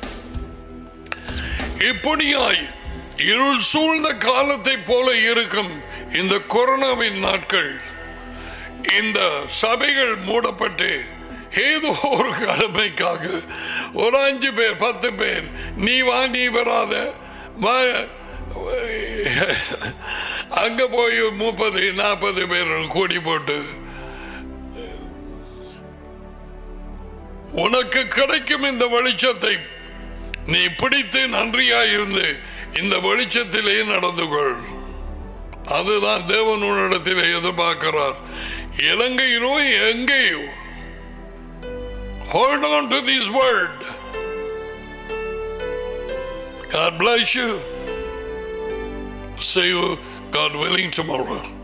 இப்படியாய் இருள் சூழ்ந்த காலத்தை போல இருக்கும் இந்த கொரோனாவின் நாட்கள் இந்த சபைகள் மூடப்பட்டு ஏதோ ஒரு கடமைக்காக ஒரு அஞ்சு பேர் பத்து பேர் நீ வா நீ வராத வா அங்க போய் முப்பது நாற்பது பேர் கூடி போட்டு உனக்கு கிடைக்கும் இந்த வெளிச்சத்தை நீ பிடித்து நன்றியாயிருந்து இந்த வெளிச்சத்திலே நடந்து கொள் அதுதான் தேவன் உன்னிடத்தில் எதிர்பார்க்கிறார் இலங்கையிலோ எங்கேயோ Hold on to this word. God bless you. See you, God willing, tomorrow.